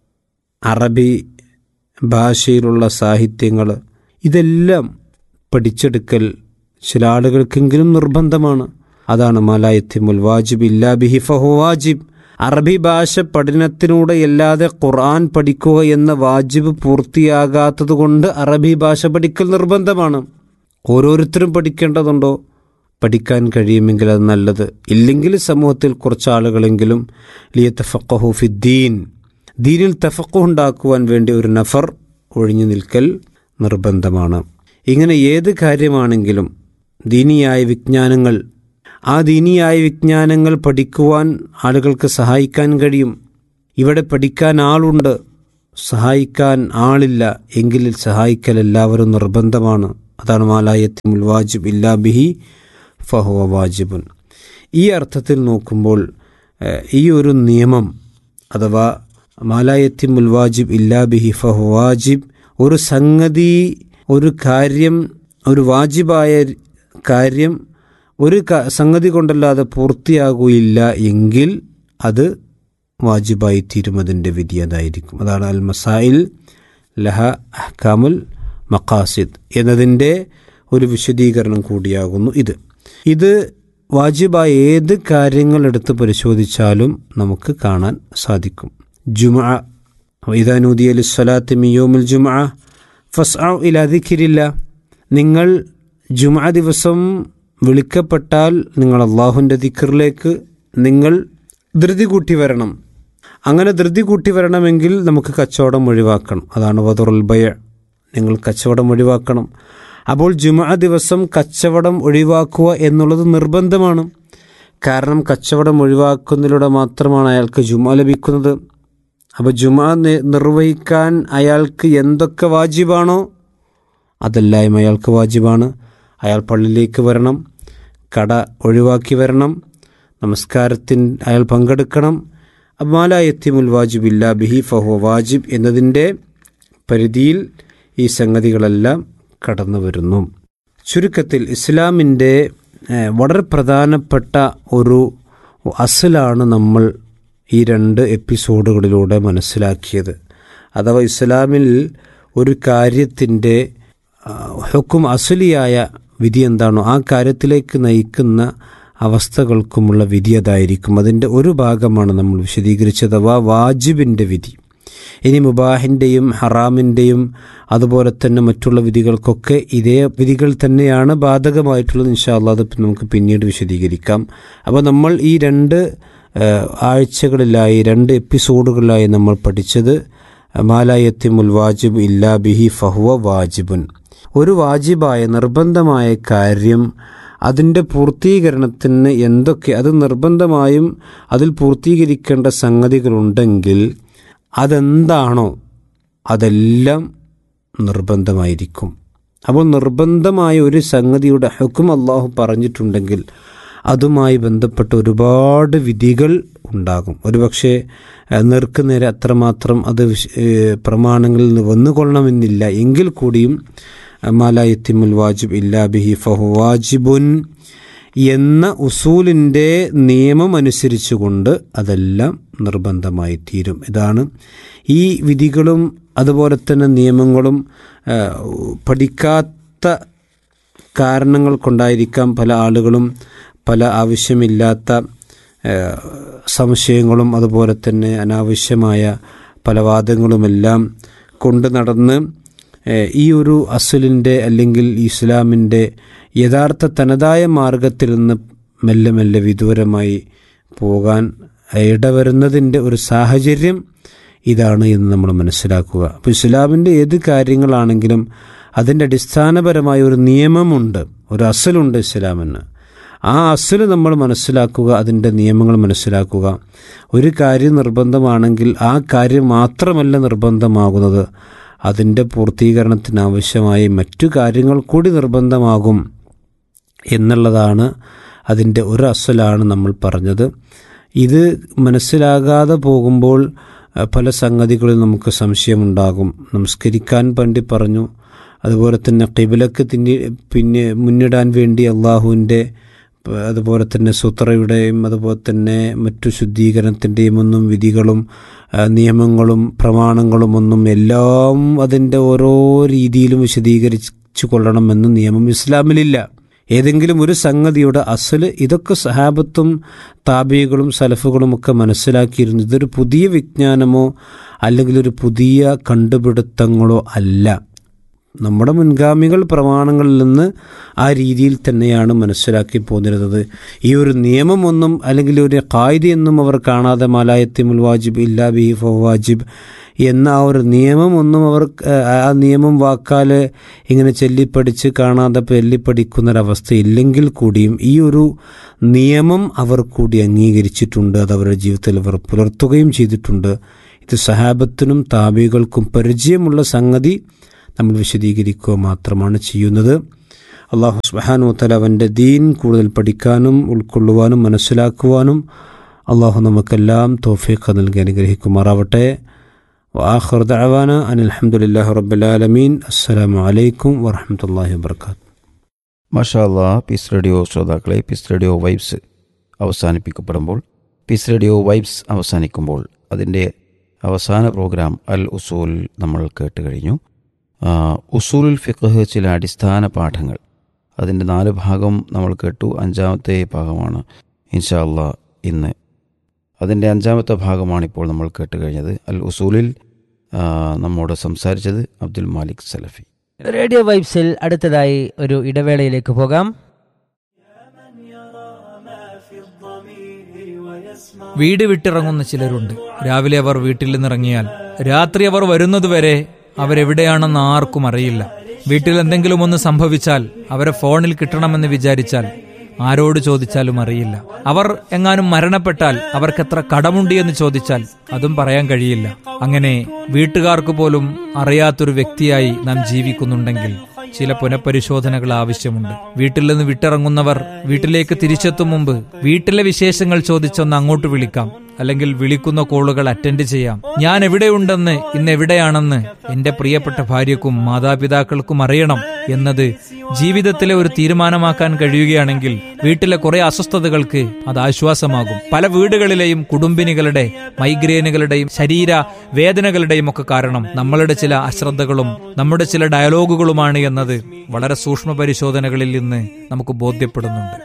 അറബി ഭാഷയിലുള്ള സാഹിത്യങ്ങൾ ഇതെല്ലാം പഠിച്ചെടുക്കൽ ചില ആളുകൾക്കെങ്കിലും നിർബന്ധമാണ് അതാണ് മലായത്തിമുൽ വാജിബ് ഇല്ലാ ബിഹി ഫഹു വാജിബ് അറബി ഭാഷ പഠനത്തിലൂടെ അല്ലാതെ ഖുർആൻ പഠിക്കുക എന്ന വാജിബ് പൂർത്തിയാകാത്തതുകൊണ്ട് അറബി ഭാഷ പഠിക്കൽ നിർബന്ധമാണ് ഓരോരുത്തരും പഠിക്കേണ്ടതുണ്ടോ പഠിക്കാൻ കഴിയുമെങ്കിൽ അത് നല്ലത് ഇല്ലെങ്കിൽ സമൂഹത്തിൽ കുറച്ച് ആളുകളെങ്കിലും ലിയ തഫക്കഹു ഫിദ്ദീൻ ദീനിൽ തഫക്കു ഉണ്ടാക്കുവാൻ വേണ്ടി ഒരു നഫർ ഒഴിഞ്ഞു നിൽക്കൽ നിർബന്ധമാണ് ഇങ്ങനെ ഏത് കാര്യമാണെങ്കിലും ദീനിയായ വിജ്ഞാനങ്ങൾ ആ ദീനിയായ വിജ്ഞാനങ്ങൾ പഠിക്കുവാൻ ആളുകൾക്ക് സഹായിക്കാൻ കഴിയും ഇവിടെ പഠിക്കാൻ ആളുണ്ട് സഹായിക്കാൻ ആളില്ല എങ്കിൽ സഹായിക്കൽ എല്ലാവരും നിർബന്ധമാണ് അതാണ് മാലായത്തിമുൽ വാജിബ് ഇല്ലാ ബിഹി ഫഹുവ വാജിബുൻ ഈ അർത്ഥത്തിൽ നോക്കുമ്പോൾ ഏഹ്, ഈ ഒരു നിയമം അഥവാ മാലായത്തിമുൽ വാജിബ് ഇല്ലാ ബിഹി ഫഹു വാജിബ് ഒരു സംഗതി ഒരു കാര്യം ഒരു വാജിബായ കാര്യം ഒരു ക- സംഗതി കൊണ്ടല്ലാതെ പൂർത്തിയാകുകയില്ല എങ്കിൽ അത് വാജിബായി തീരും അതിൻ്റെ വിധി അതായിരിക്കും അതാണ് അൽ മസായിൽ ലഹ അഹ്കാമുൽ മക്കാസിദ് എന്നതിൻ്റെ ഒരു വിശദീകരണം കൂടിയാകുന്നു ഇത് ഇത് വാജിബായ ഏത് കാര്യങ്ങൾ എടുത്ത് പരിശോധിച്ചാലും നമുക്ക് കാണാൻ സാധിക്കും ജുമ ഇദാനൂദി അലി സ്വലാത്ത് മിയോമുൽ ജുമ ഫസ് ഇല ദിഖിരില്ല നിങ്ങൾ ജുമ ദിവസം വിളിക്കപ്പെട്ടാൽ നിങ്ങൾ അള്ളാഹുവിൻ്റെ ദിക്കറിലേക്ക് നിങ്ങൾ ധൃതി കൂട്ടി വരണം അങ്ങനെ ധൃതി കൂട്ടി വരണമെങ്കിൽ നമുക്ക് കച്ചവടം ഒഴിവാക്കണം അതാണ് വതുറുൽ ബയ നിങ്ങൾ കച്ചവടം ഒഴിവാക്കണം അപ്പോൾ ജുമ ദിവസം കച്ചവടം ഒഴിവാക്കുക എന്നുള്ളത് നിർബന്ധമാണ് കാരണം കച്ചവടം ഒഴിവാക്കുന്നതിലൂടെ മാത്രമാണ് അയാൾക്ക് ജുമ ലഭിക്കുന്നത് അപ്പോൾ ജുമ നി- നിർവഹിക്കാൻ അയാൾക്ക് എന്തൊക്കെ വാജിബാണോ അതെല്ലാം അയാൾക്ക് വാജിബാണ് അയാൾ പള്ളിയിലേക്ക് വരണം കട ഒഴിവാക്കി വരണം നമസ്കാരത്തിന് അയാൾ പങ്കെടുക്കണം അമാലായത്തിമുൽ വാജിബ് ഇല്ലാ ബിഹി ഫഹു വാജിബ് എന്നതിൻ്റെ പരിധിയിൽ ഈ സംഗതികളെല്ലാം കടന്നു വരുന്നു ചുരുക്കത്തിൽ ഇസ്ലാമിൻ്റെ ഏഹ്, വളരെ പ്രധാനപ്പെട്ട ഒരു അസലാണ് നമ്മൾ ഈ രണ്ട് എപ്പിസോഡുകളിലൂടെ മനസ്സിലാക്കിയത് അഥവാ ഇസ്ലാമിൽ ഒരു കാര്യത്തിൻ്റെ ആ, ഹുക്കും അസുലിയായ വിധി എന്താണോ ആ കാര്യത്തിലേക്ക് നയിക്കുന്ന അവസ്ഥകൾക്കുമുള്ള വിധി അതായിരിക്കും അതിൻ്റെ ഒരു ഭാഗമാണ് നമ്മൾ വിശദീകരിച്ചത് അഥവാ വാജിബിൻ്റെ വിധി ഇനി മുബാഹിൻ്റെയും ഹറാമിൻ്റെയും അതുപോലെ തന്നെ മറ്റുള്ള വിധികൾക്കൊക്കെ ഇതേ വിധികൾ തന്നെയാണ് ബാധകമായിട്ടുള്ളത് ഇൻഷാല്ല അത് നമുക്ക് പിന്നീട് വിശദീകരിക്കാം അപ്പോൾ നമ്മൾ ഈ രണ്ട് ഏഹ്, ആഴ്ചകളിലായി രണ്ട് എപ്പിസോഡുകളിലായി നമ്മൾ പഠിച്ചത് മാലായത്തിമുൽ വാജിബ് ഇല്ലാ ബിഹി ഫഹുവ വാജിബുൻ ഒരു വാജിബായ നിർബന്ധമായ കാര്യം അതിൻ്റെ പൂർത്തീകരണത്തിന് എന്തൊക്കെ അത് നിർബന്ധമായും അതിൽ പൂർത്തീകരിക്കേണ്ട സംഗതികളുണ്ടെങ്കിൽ അതെന്താണോ അതെല്ലാം നിർബന്ധമായിരിക്കും അപ്പോൾ നിർബന്ധമായ ഒരു സംഗതിയുടെ ഹുക്കും അള്ളാഹു പറഞ്ഞിട്ടുണ്ടെങ്കിൽ അതുമായി ബന്ധപ്പെട്ട ഒരുപാട് വിധികൾ ഉണ്ടാകും ഒരുപക്ഷെ ഏഹ്, നേർക്കുനേരെ അത്രമാത്രം അത് വിശ- ഏഹ്, പ്രമാണങ്ങളിൽ നിന്ന് വന്നുകൊള്ളണമെന്നില്ല എങ്കിൽ കൂടിയും മാലായത്തിമുൽ വാജിബ് ഇല്ലാ ബിഹി ഫഹു വാജിബുൻ എന്ന ഉസൂലിൻ്റെ നിയമം അനുസരിച്ചുകൊണ്ട് അതെല്ലാം നിർബന്ധമായി തീരും ഇതാണ് ഈ വിധികളും അതുപോലെ തന്നെ നിയമങ്ങളും ആ, പഠിക്കാത്ത കാരണങ്ങൾ കൊണ്ടായിരിക്കാം പല ആളുകളും പല ആവശ്യമില്ലാത്ത ആ, സംശയങ്ങളും അതുപോലെ തന്നെ അനാവശ്യമായ പല വാദങ്ങളുമെല്ലാം കൊണ്ട് നടന്ന് ഏഹ് ഈ ഒരു അസലിൻ്റെ അല്ലെങ്കിൽ ഇസ്ലാമിൻ്റെ യഥാർത്ഥ തനതായ മാർഗത്തിൽ നിന്ന് മെല്ലെ മെല്ലെ വിദൂരമായി പോകാൻ ഇടവരുന്നതിൻ്റെ ഒരു സാഹചര്യം ഇതാണ് എന്ന് നമ്മൾ മനസ്സിലാക്കുക അപ്പോൾ ഇസ്ലാമിൻ്റെ ഏത് കാര്യങ്ങളാണെങ്കിലും അതിൻ്റെ അടിസ്ഥാനപരമായ ഒരു നിയമമുണ്ട് ഒരു അസലുണ്ട് ഇസ്ലാമിന് ആ അസല് നമ്മൾ മനസ്സിലാക്കുക അതിൻ്റെ നിയമങ്ങൾ മനസ്സിലാക്കുക ഒരു കാര്യം നിർബന്ധമാണെങ്കിൽ ആ കാര്യം മാത്രമല്ല നിർബന്ധമാകുന്നത് അതിൻ്റെ പൂർത്തീകരണത്തിനാവശ്യമായ മറ്റു കാര്യങ്ങൾ കൂടി നിർബന്ധമാകും എന്നുള്ളതാണ് അതിൻ്റെ ഒരു അസലാണ് നമ്മൾ പറഞ്ഞത് ഇത് മനസ്സിലാകാതെ പോകുമ്പോൾ അഹ്, പല സംഗതികളിൽ നമുക്ക് സംശയമുണ്ടാകും നമസ്കരിക്കാൻ വേണ്ടി പറഞ്ഞു അതുപോലെ തന്നെ കിബിലക്ക് തിന്നി പിന്നെ മുന്നിടാൻ വേണ്ടി അള്ളാഹുവിൻ്റെ പ- അതുപോലെ തന്നെ സൂത്രയുടെയും അതുപോലെ തന്നെ മറ്റു ശുദ്ധീകരണത്തിൻ്റെയും ഒന്നും വിധികളും ആ, നിയമങ്ങളും പ്രമാണങ്ങളും ഒന്നും എല്ലാം അതിൻ്റെ ഓരോ രീതിയിലും വിശദീകരിച്ചു കൊള്ളണമെന്ന് നിയമം ഇസ്ലാമിലില്ല ഏതെങ്കിലും ഒരു സംഗതിയുടെ അസല് ഇതൊക്കെ സഹാബത്തും താബികളും സലഫുകളും ഒക്കെ മനസ്സിലാക്കിയിരുന്നു ഇതൊരു പുതിയ വിജ്ഞാനമോ അല്ലെങ്കിൽ ഒരു പുതിയ കണ്ടുപിടുത്തങ്ങളോ അല്ല നമ്മുടെ മുൻഗാമികൾ പ്രമാണങ്ങളിൽ നിന്ന് ആ രീതിയിൽ തന്നെയാണ് മനസ്സിലാക്കി പോന്നിരുന്നത് ഈ ഒരു നിയമമൊന്നും അല്ലെങ്കിൽ ഒരു കായികയൊന്നും അവർ കാണാതെ മലായത്തിമുൽ വാജിബ് ഇല്ലാ ബിഹി ഫോ വാജിബ് എന്ന ആ ഒരു നിയമമൊന്നും അവർ ഏഹ്, ആ നിയമം വാക്കാലെ ഇങ്ങനെ ചൊല്ലിപ്പടിച്ച് കാണാതെ ചൊല്ലിപ്പടിക്കുന്നൊരവസ്ഥ ഇല്ലെങ്കിൽ കൂടിയും ഈ ഒരു നിയമം അവർ കൂടി അംഗീകരിച്ചിട്ടുണ്ട് അത് അവരുടെ ജീവിതത്തിൽ അവർ പുലർത്തുകയും ചെയ്തിട്ടുണ്ട് ഇത് സഹാബത്തിനും താപികൾക്കും പരിചയമുള്ള സംഗതി നമ്മൾ വിശദീകരിക്കുക മാത്രമാണ് ചെയ്യുന്നത് അള്ളാഹു സുബ്ഹാനഹു വതആല അവൻ്റെ ദീൻ കൂടുതൽ പഠിക്കാനും ഉൾക്കൊള്ളുവാനും മനസ്സിലാക്കുവാനും അള്ളാഹു നമുക്കെല്ലാം തോഫീഖ് നൽകി അനുഗ്രഹിക്കുമാറാവട്ടെ وآخر دعوانا أن الحمد لله رب العالمين السلام عليكم ورحمة الله وبركاته മഷാല്ല പീസ് റേഡിയോ ശ്രോതാക്കളെ പീസ് റേഡിയോ വൈബ്സ് അവസാനിപ്പിക്കപ്പെടുമ്പോൾ പീസ് റേഡിയോ വൈബ്സ് അവസാനിക്കുമ്പോൾ അതിൻ്റെ അവസാന പ്രോഗ്രാം അൽ ഉസൂൽ നമ്മൾ കേട്ട് കഴിഞ്ഞു ആ, ഉസൂലുൽ ഫിഖ് ചില അടിസ്ഥാന പാഠങ്ങൾ അതിൻ്റെ നാല് ഭാഗം നമ്മൾ കേട്ടു അഞ്ചാമത്തെ ഭാഗമാണ് ഇൻഷാ അല്ലാ ഇന്ന് അതിൻ്റെ അഞ്ചാമത്തെ ഭാഗമാണ് ഇപ്പോൾ നമ്മൾ കേട്ട് കഴിഞ്ഞത് അൽ ഉസൂലിൽ ആ, നമ്മോട് സംസാരിച്ചത് അബ്ദുൽ മാലിക് സലഫി റേഡിയോ വൈബ്സിൽ അടുത്തതായി ഒരു ഇടവേളയിലേക്ക് പോകാം വീട് വിട്ടിറങ്ങുന്ന ചിലരുണ്ട് രാവിലെ അവർ വീട്ടിൽ നിന്നിറങ്ങിയാൽ രാത്രി അവർ വരുന്നതുവരെ അവരെവിടെയാണെന്ന് ആർക്കും അറിയില്ല വീട്ടിൽ എന്തെങ്കിലും ഒന്ന് സംഭവിച്ചാൽ അവരെ ഫോണിൽ കിട്ടണമെന്ന് വിചാരിച്ചാൽ ആരോട് ചോദിച്ചാലും അറിയില്ല അവർ എങ്ങാനും മരണപ്പെട്ടാൽ അവർക്ക് എത്ര കടമുണ്ട് എന്ന് ചോദിച്ചാൽ അതും പറയാൻ കഴിയില്ല അങ്ങനെ വീട്ടുകാർക്ക് പോലും അറിയാത്തൊരു വ്യക്തിയായി നാം ജീവിക്കുന്നുണ്ടെങ്കിൽ ചില പുനഃപരിശോധനകൾ ആവശ്യമുണ്ട് വീട്ടിൽ നിന്ന് വിട്ടിറങ്ങുന്നവർ വീട്ടിലേക്ക് തിരിച്ചെത്തും മുമ്പ് വീട്ടിലെ വിശേഷങ്ങൾ ചോദിച്ചൊന്ന് അങ്ങോട്ട് വിളിക്കാം അല്ലെങ്കിൽ വിളിക്കുന്ന കോളുകൾ അറ്റൻഡ് ചെയ്യാം ഞാൻ എവിടെയുണ്ടെന്ന് ഇന്ന് എവിടെയാണെന്ന് എന്റെ പ്രിയപ്പെട്ട ഭാര്യക്കും മാതാപിതാക്കൾക്കും അറിയണം എന്നത് ജീവിതത്തിലെ ഒരു തീരുമാനമാക്കാൻ കഴിയുകയാണെങ്കിൽ വീട്ടിലെ കുറെ അസ്വസ്ഥതകൾക്ക് അത് ആശ്വാസമാകും പല വീടുകളിലെയും കുടുംബിനികളുടെ മൈഗ്രെയിനുകളുടെയും ശരീര വേദനകളുടെയും ഒക്കെ കാരണം നമ്മളുടെ ചില അശ്രദ്ധകളും നമ്മുടെ ചില ഡയലോഗുകളുമാണ് എന്നത് വളരെ സൂക്ഷ്മ പരിശോധനകളിൽ നിന്ന് നമുക്ക് ബോധ്യപ്പെടുന്നുണ്ട്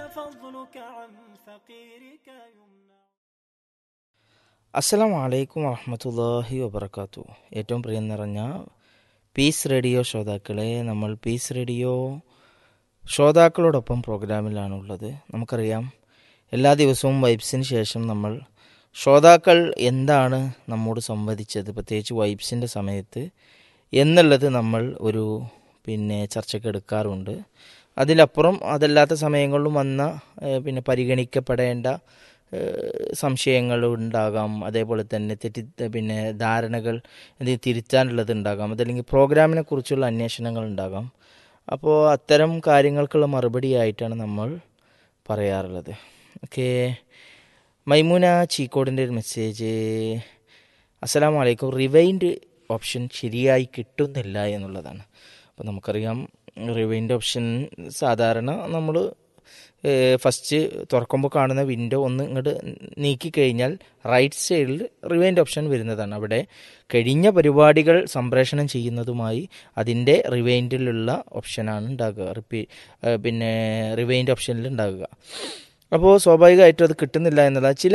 അസ്സലാം വലൈക്കും വറഹമത്തല്ലാഹി വബർക്കാത്തു ഏറ്റവും പ്രിയം നിറഞ്ഞ പീസ് റേഡിയോ ശ്രോതാക്കളെ നമ്മൾ പീസ് റേഡിയോ ശ്രോതാക്കളോടൊപ്പം പ്രോഗ്രാമിലാണുള്ളത് നമുക്കറിയാം എല്ലാ ദിവസവും വൈബ്സിന് ശേഷം നമ്മൾ ശ്രോതാക്കൾ എന്താണ് നമ്മോട് സംവദിച്ചത് പ്രത്യേകിച്ച് വൈബ്സിൻ്റെ സമയത്ത് എന്നുള്ളത് നമ്മൾ ഒരു പിന്നെ ചർച്ചയ്ക്ക് എടുക്കാറുണ്ട് അതിലപ്പുറം അതല്ലാത്ത സമയങ്ങളിലും വന്ന ഏഹ്, പിന്നെ പരിഗണിക്കപ്പെടേണ്ട സംശയങ്ങൾ ഉണ്ടാകാം അതേപോലെ തന്നെ തെറ്റി പിന്നെ ധാരണകൾ എന്തെങ്കിലും തിരുത്താനുള്ളത് ഉണ്ടാകാം അതല്ലെങ്കിൽ പ്രോഗ്രാമിനെ കുറിച്ചുള്ള അന്വേഷണങ്ങൾ ഉണ്ടാകാം അപ്പോൾ അത്തരം കാര്യങ്ങൾക്കുള്ള മറുപടിയായിട്ടാണ് നമ്മൾ പറയാറുള്ളത് ഓക്കെ മൈമൂന ചീക്കോടിൻ്റെ ഒരു മെസ്സേജ് അസ്സലാമു അലൈക്കും റിവൈൻഡ് ഓപ്ഷൻ ശരിയായി കിട്ടുന്നില്ല എന്നുള്ളതാണ് അപ്പോൾ നമുക്കറിയാം റിവൈൻഡ് ഓപ്ഷൻ സാധാരണ നമ്മൾ ഫസ്റ്റ് തുറക്കുമ്പോൾ കാണുന്ന വിൻഡോ ഒന്ന് ഇങ്ങോട്ട് നീക്കി കഴിഞ്ഞാൽ റൈറ്റ് സൈഡിൽ റിവൈൻഡ് ഓപ്ഷൻ വരുന്നതാണ് അവിടെ കഴിഞ്ഞ പരിപാടികൾ സംപ്രേഷണം ചെയ്യുന്നതുമായി അതിൻ്റെ റിവൈൻഡിലുള്ള ഓപ്ഷനാണ് ഉണ്ടാകുക റിപ്പീ പിന്നെ റിവൈൻഡ് ഓപ്ഷനിൽ ഉണ്ടാകുക അപ്പോൾ സ്വാഭാവികമായിട്ടും അത് കിട്ടുന്നില്ല എന്നുള്ള ചില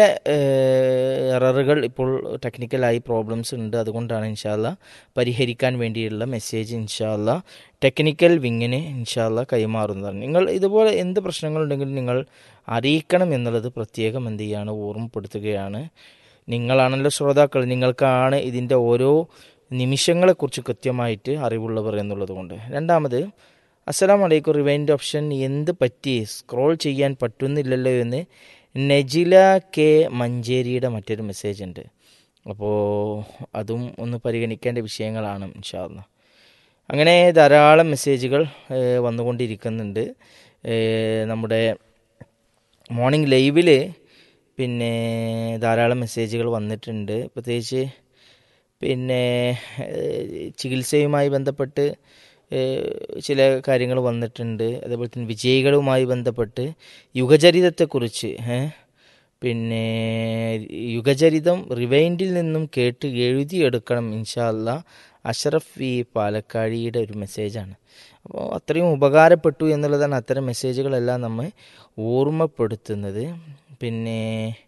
എററുകൾ ഇപ്പോൾ ടെക്നിക്കലായി പ്രോബ്ലംസ് ഉണ്ട് അതുകൊണ്ടാണ് ഇൻഷാല്ല പരിഹരിക്കാൻ വേണ്ടിയുള്ള മെസ്സേജ് ഇൻഷാല്ല ടെക്നിക്കൽ വിങ്ങിന് ഇൻഷാല്ല കൈമാറുന്നതാണ് നിങ്ങൾ ഇതുപോലെ എന്ത് പ്രശ്നങ്ങളുണ്ടെങ്കിലും നിങ്ങൾ അറിയിക്കണം എന്നുള്ളത് പ്രത്യേകം എന്ത് ചെയ്യാണ് ഓർമ്മപ്പെടുത്തുകയാണ് നിങ്ങളാണല്ലോ ശ്രോതാക്കൾ നിങ്ങൾക്കാണ് ഇതിൻ്റെ ഓരോ നിമിഷങ്ങളെക്കുറിച്ച് കൃത്യമായിട്ട് അറിവുള്ളവർ എന്നുള്ളത് കൊണ്ട് രണ്ടാമത് അസ്സലാം വലൈക്കും റിവൈൻഡ് ഓപ്ഷൻ എന്ത് പറ്റി സ്ക്രോൾ ചെയ്യാൻ പറ്റുന്നില്ലല്ലോ എന്ന് നജില കെ മഞ്ചേരിയുടെ മറ്റൊരു മെസ്സേജ് ഉണ്ട് അപ്പോൾ അതും ഒന്ന് പരിഗണിക്കേണ്ട വിഷയങ്ങളാണ് ഇൻഷാല്ല അങ്ങനെ ധാരാളം മെസ്സേജുകൾ ഏഹ്, വന്നുകൊണ്ടിരിക്കുന്നുണ്ട് ഏഹ്, നമ്മുടെ മോർണിംഗ് ലൈവിൽ പിന്നെ ധാരാളം മെസ്സേജുകൾ വന്നിട്ടുണ്ട് പ്രത്യേകിച്ച് പിന്നെ ഏഹ്, ചികിത്സയുമായി ബന്ധപ്പെട്ട് ഏഹ്, ചില കാര്യങ്ങൾ വന്നിട്ടുണ്ട് അതേപോലെ തന്നെ വിജയികളുമായി ബന്ധപ്പെട്ട് യുഗചരിതത്തെക്കുറിച്ച് ഏഹ്, പിന്നെ യുഗചരിതം റിവൈൻഡിൽ നിന്നും കേട്ട് എഴുതിയെടുക്കണം ഇൻഷാല്ല അഷറഫ് വി പാലക്കാടിയുടെ ഒരു മെസ്സേജാണ് അപ്പോൾ അത്രയും ഉപകാരപ്പെട്ടു എന്നുള്ളതാണ് അത്തരം മെസ്സേജുകളെല്ലാം നമ്മെ ഓർമ്മപ്പെടുത്തുന്നത് പിന്നെ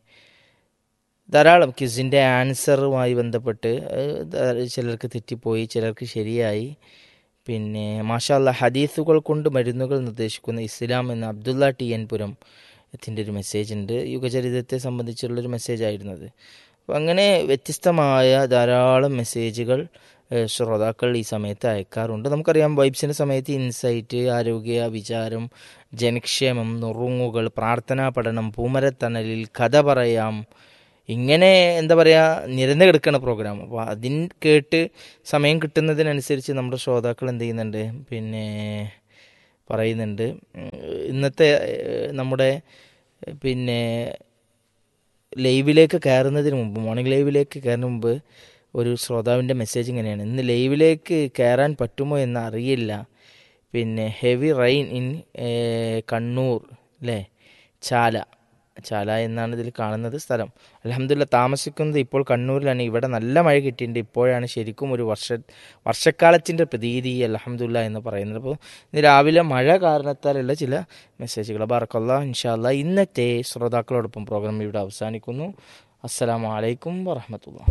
ധാരാളം ക്വിസിൻ്റെ ആൻസറുമായി ബന്ധപ്പെട്ട് ഏഹ്, ധാ- ചിലർക്ക് തെറ്റിപ്പോയി ചിലർക്ക് ശരിയായി പിന്നെ മാഷാല്ല ഹദീസുകൾ കൊണ്ട് മരുന്നുകൾ നിർദ്ദേശിക്കുന്ന ഇസ്ലാം എന്ന അബ്ദുള്ള ടി എൻ പുരം ത്തിൻ്റെ ഒരു മെസ്സേജ് ഉണ്ട് യുഗചരിതത്തെ സംബന്ധിച്ചുള്ളൊരു മെസ്സേജ് ആയിരുന്നത് അപ്പോൾ അങ്ങനെ വ്യത്യസ്തമായ ധാരാളം മെസ്സേജുകൾ ഏഹ്, ശ്രോതാക്കൾ ഈ സമയത്ത് അയക്കാറുണ്ട് നമുക്കറിയാം വൈബ്സിൻ്റെ സമയത്ത് ഇൻസൈറ്റ് ആരോഗ്യ വിചാരം ജനക്ഷേമം നുറുങ്ങുകൾ പ്രാർത്ഥനാ പഠനം പൂമരത്തണലിൽ കഥ പറയാം ഇങ്ങനെ എന്താ പറയുക നിരന്ന് കിടക്കുന്ന പ്രോഗ്രാം അപ്പോൾ അതിന് കേട്ട് സമയം കിട്ടുന്നതിനനുസരിച്ച് നമ്മുടെ ശ്രോതാക്കൾ എന്ത് ചെയ്യുന്നുണ്ട് പിന്നെ പറയുന്നുണ്ട് ഉം, ഇന്നത്തെ ഏഹ്, നമ്മുടെ ഏഹ്, പിന്നെ ലൈവിലേക്ക് കയറുന്നതിന് മുമ്പ് മോർണിംഗ് ലൈവിലേക്ക് കയറുന്ന മുമ്പ് ഒരു ശ്രോതാവിൻ്റെ മെസ്സേജ് ഇങ്ങനെയാണ് ഇന്ന് ലൈവിലേക്ക് കയറാൻ പറ്റുമോ എന്ന് അറിയില്ല പിന്നെ ഹെവി റെയിൻ ഇൻ കണ്ണൂർ അല്ലേ ചാല ചാല എന്നാണ് ഇതിൽ കാണുന്നത് സ്ഥലം അലഹമില്ല താമസിക്കുന്നത് ഇപ്പോൾ കണ്ണൂരിലാണ് ഇവിടെ നല്ല മഴ കിട്ടിയിട്ടുണ്ട് ഇപ്പോഴാണ് ശരിക്കും ഒരു വർഷ വർഷക്കാലത്തിൻ്റെ പ്രതീതി അലഹമില്ല എന്ന് പറയുന്നത് അപ്പോൾ ഇന്ന് രാവിലെ മഴ കാരണത്താലുള്ള ചില മെസ്സേജുകൾ ബാർക്കല്ല ഇൻഷാല്ല ഇന്നത്തെ ശ്രോതാക്കളോടൊപ്പം പ്രോഗ്രാം ഇവിടെ അവസാനിക്കുന്നു അസ്സലാമു അലൈക്കും വറഹമത്തുള്ള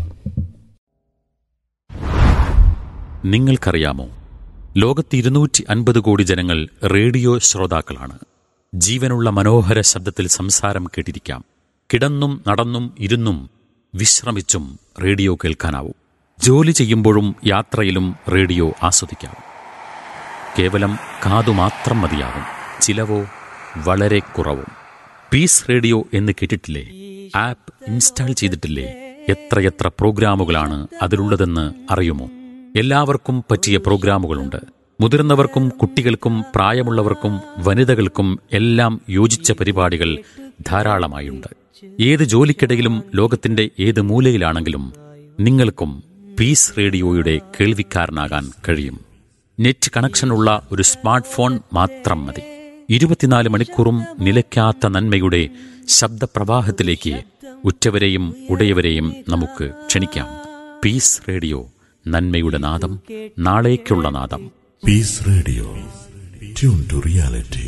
നിങ്ങൾക്കറിയാമോ ലോകത്ത് ഇരുന്നൂറ്റി അൻപത് കോടി ജനങ്ങൾ റേഡിയോ ശ്രോതാക്കളാണ് ജീവനുള്ള മനോഹര ശബ്ദത്തിൽ സംസാരം കേട്ടിരിക്കാം കിടന്നും നടന്നും ഇരുന്നും വിശ്രമിച്ചും റേഡിയോ കേൾക്കാനാവും ജോലി ചെയ്യുമ്പോഴും യാത്രയിലും റേഡിയോ ആസ്വദിക്കാം കേവലം കാതു മാത്രം മതിയാകും ചിലവോ വളരെ കുറവും പീസ് റേഡിയോ എന്ന് കേട്ടിട്ടില്ലേ ആപ്പ് ഇൻസ്റ്റാൾ ചെയ്തിട്ടില്ലേ എത്രയെത്ര പ്രോഗ്രാമുകളാണ് അതിലുള്ളതെന്ന് അറിയുമോ എല്ലാവർക്കും പറ്റിയ പ്രോഗ്രാമുകളുണ്ട് മുതിർന്നവർക്കും കുട്ടികൾക്കും പ്രായമുള്ളവർക്കും വനിതകൾക്കും എല്ലാം യോജിച്ച പരിപാടികൾ ധാരാളമായുണ്ട് ഏത് ജോലിക്കിടയിലും ലോകത്തിന്റെ ഏത് മൂലയിലാണെങ്കിലും നിങ്ങൾക്കും പീസ് റേഡിയോയുടെ കേൾവിക്കാരനാകാൻ കഴിയും നെറ്റ് കണക്ഷനുള്ള ഒരു സ്മാർട്ട് ഫോൺ മാത്രം മതി ഇരുപത്തിനാല് മണിക്കൂറും നിലയ്ക്കാത്ത നന്മയുടെ ശബ്ദപ്രവാഹത്തിലേക്ക് ഉറ്റവരെയും ഉടയവരെയും നമുക്ക് ക്ഷണിക്കാം പീസ് റേഡിയോ നന്മയുടെ നാദം നാളേക്കുള്ള നാദം Peace Radio. Tune to reality.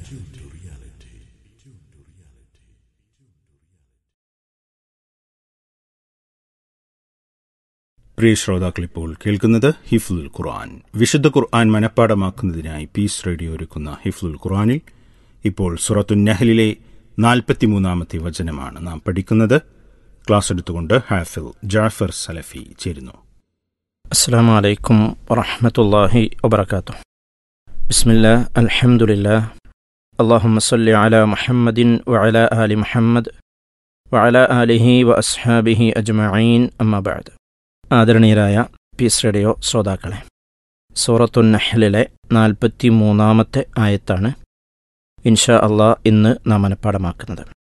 പ്രിയ ശ്രോതാക്കൾ ഇപ്പോൾ കേൾക്കുന്നത് ഹിഫ്ലുൽ ഖുർആൻ വിശുദ്ധ ഖുർആൻ മനഃപ്പാടമാക്കുന്നതിനായി പീസ് റേഡിയോ ഒരുക്കുന്ന ഹിഫ്ലുൽ ഖുർആനിൽ ഇപ്പോൾ സുറത്തു നഹലിലെ നാൽപ്പത്തിമൂന്നാമത്തെ വചനമാണ് നാം പഠിക്കുന്നത് ക്ലാസ് എടുത്തുകൊണ്ട് ഹാഫിൽ ജാഫർ സലഫി ചേരുന്നു السلام عليكم ورحمة الله وبركاته بسم الله الحمد لله اللهم صل على محمد وعلى آل محمد وعلى آله وأصحابه أجمعين أما بعد ആദരണീയരായ പീസ് റേഡിയോ ശ്രോതാക്കളെ സൂറത്തു നഹ്ലിലെ നാൽപ്പത്തി മൂന്നാമത്തെ ആയത്താണ് ഇൻഷാ അള്ളാഹ് ഇന്ന് നാം മനഃപ്പാടമാക്കുന്നത്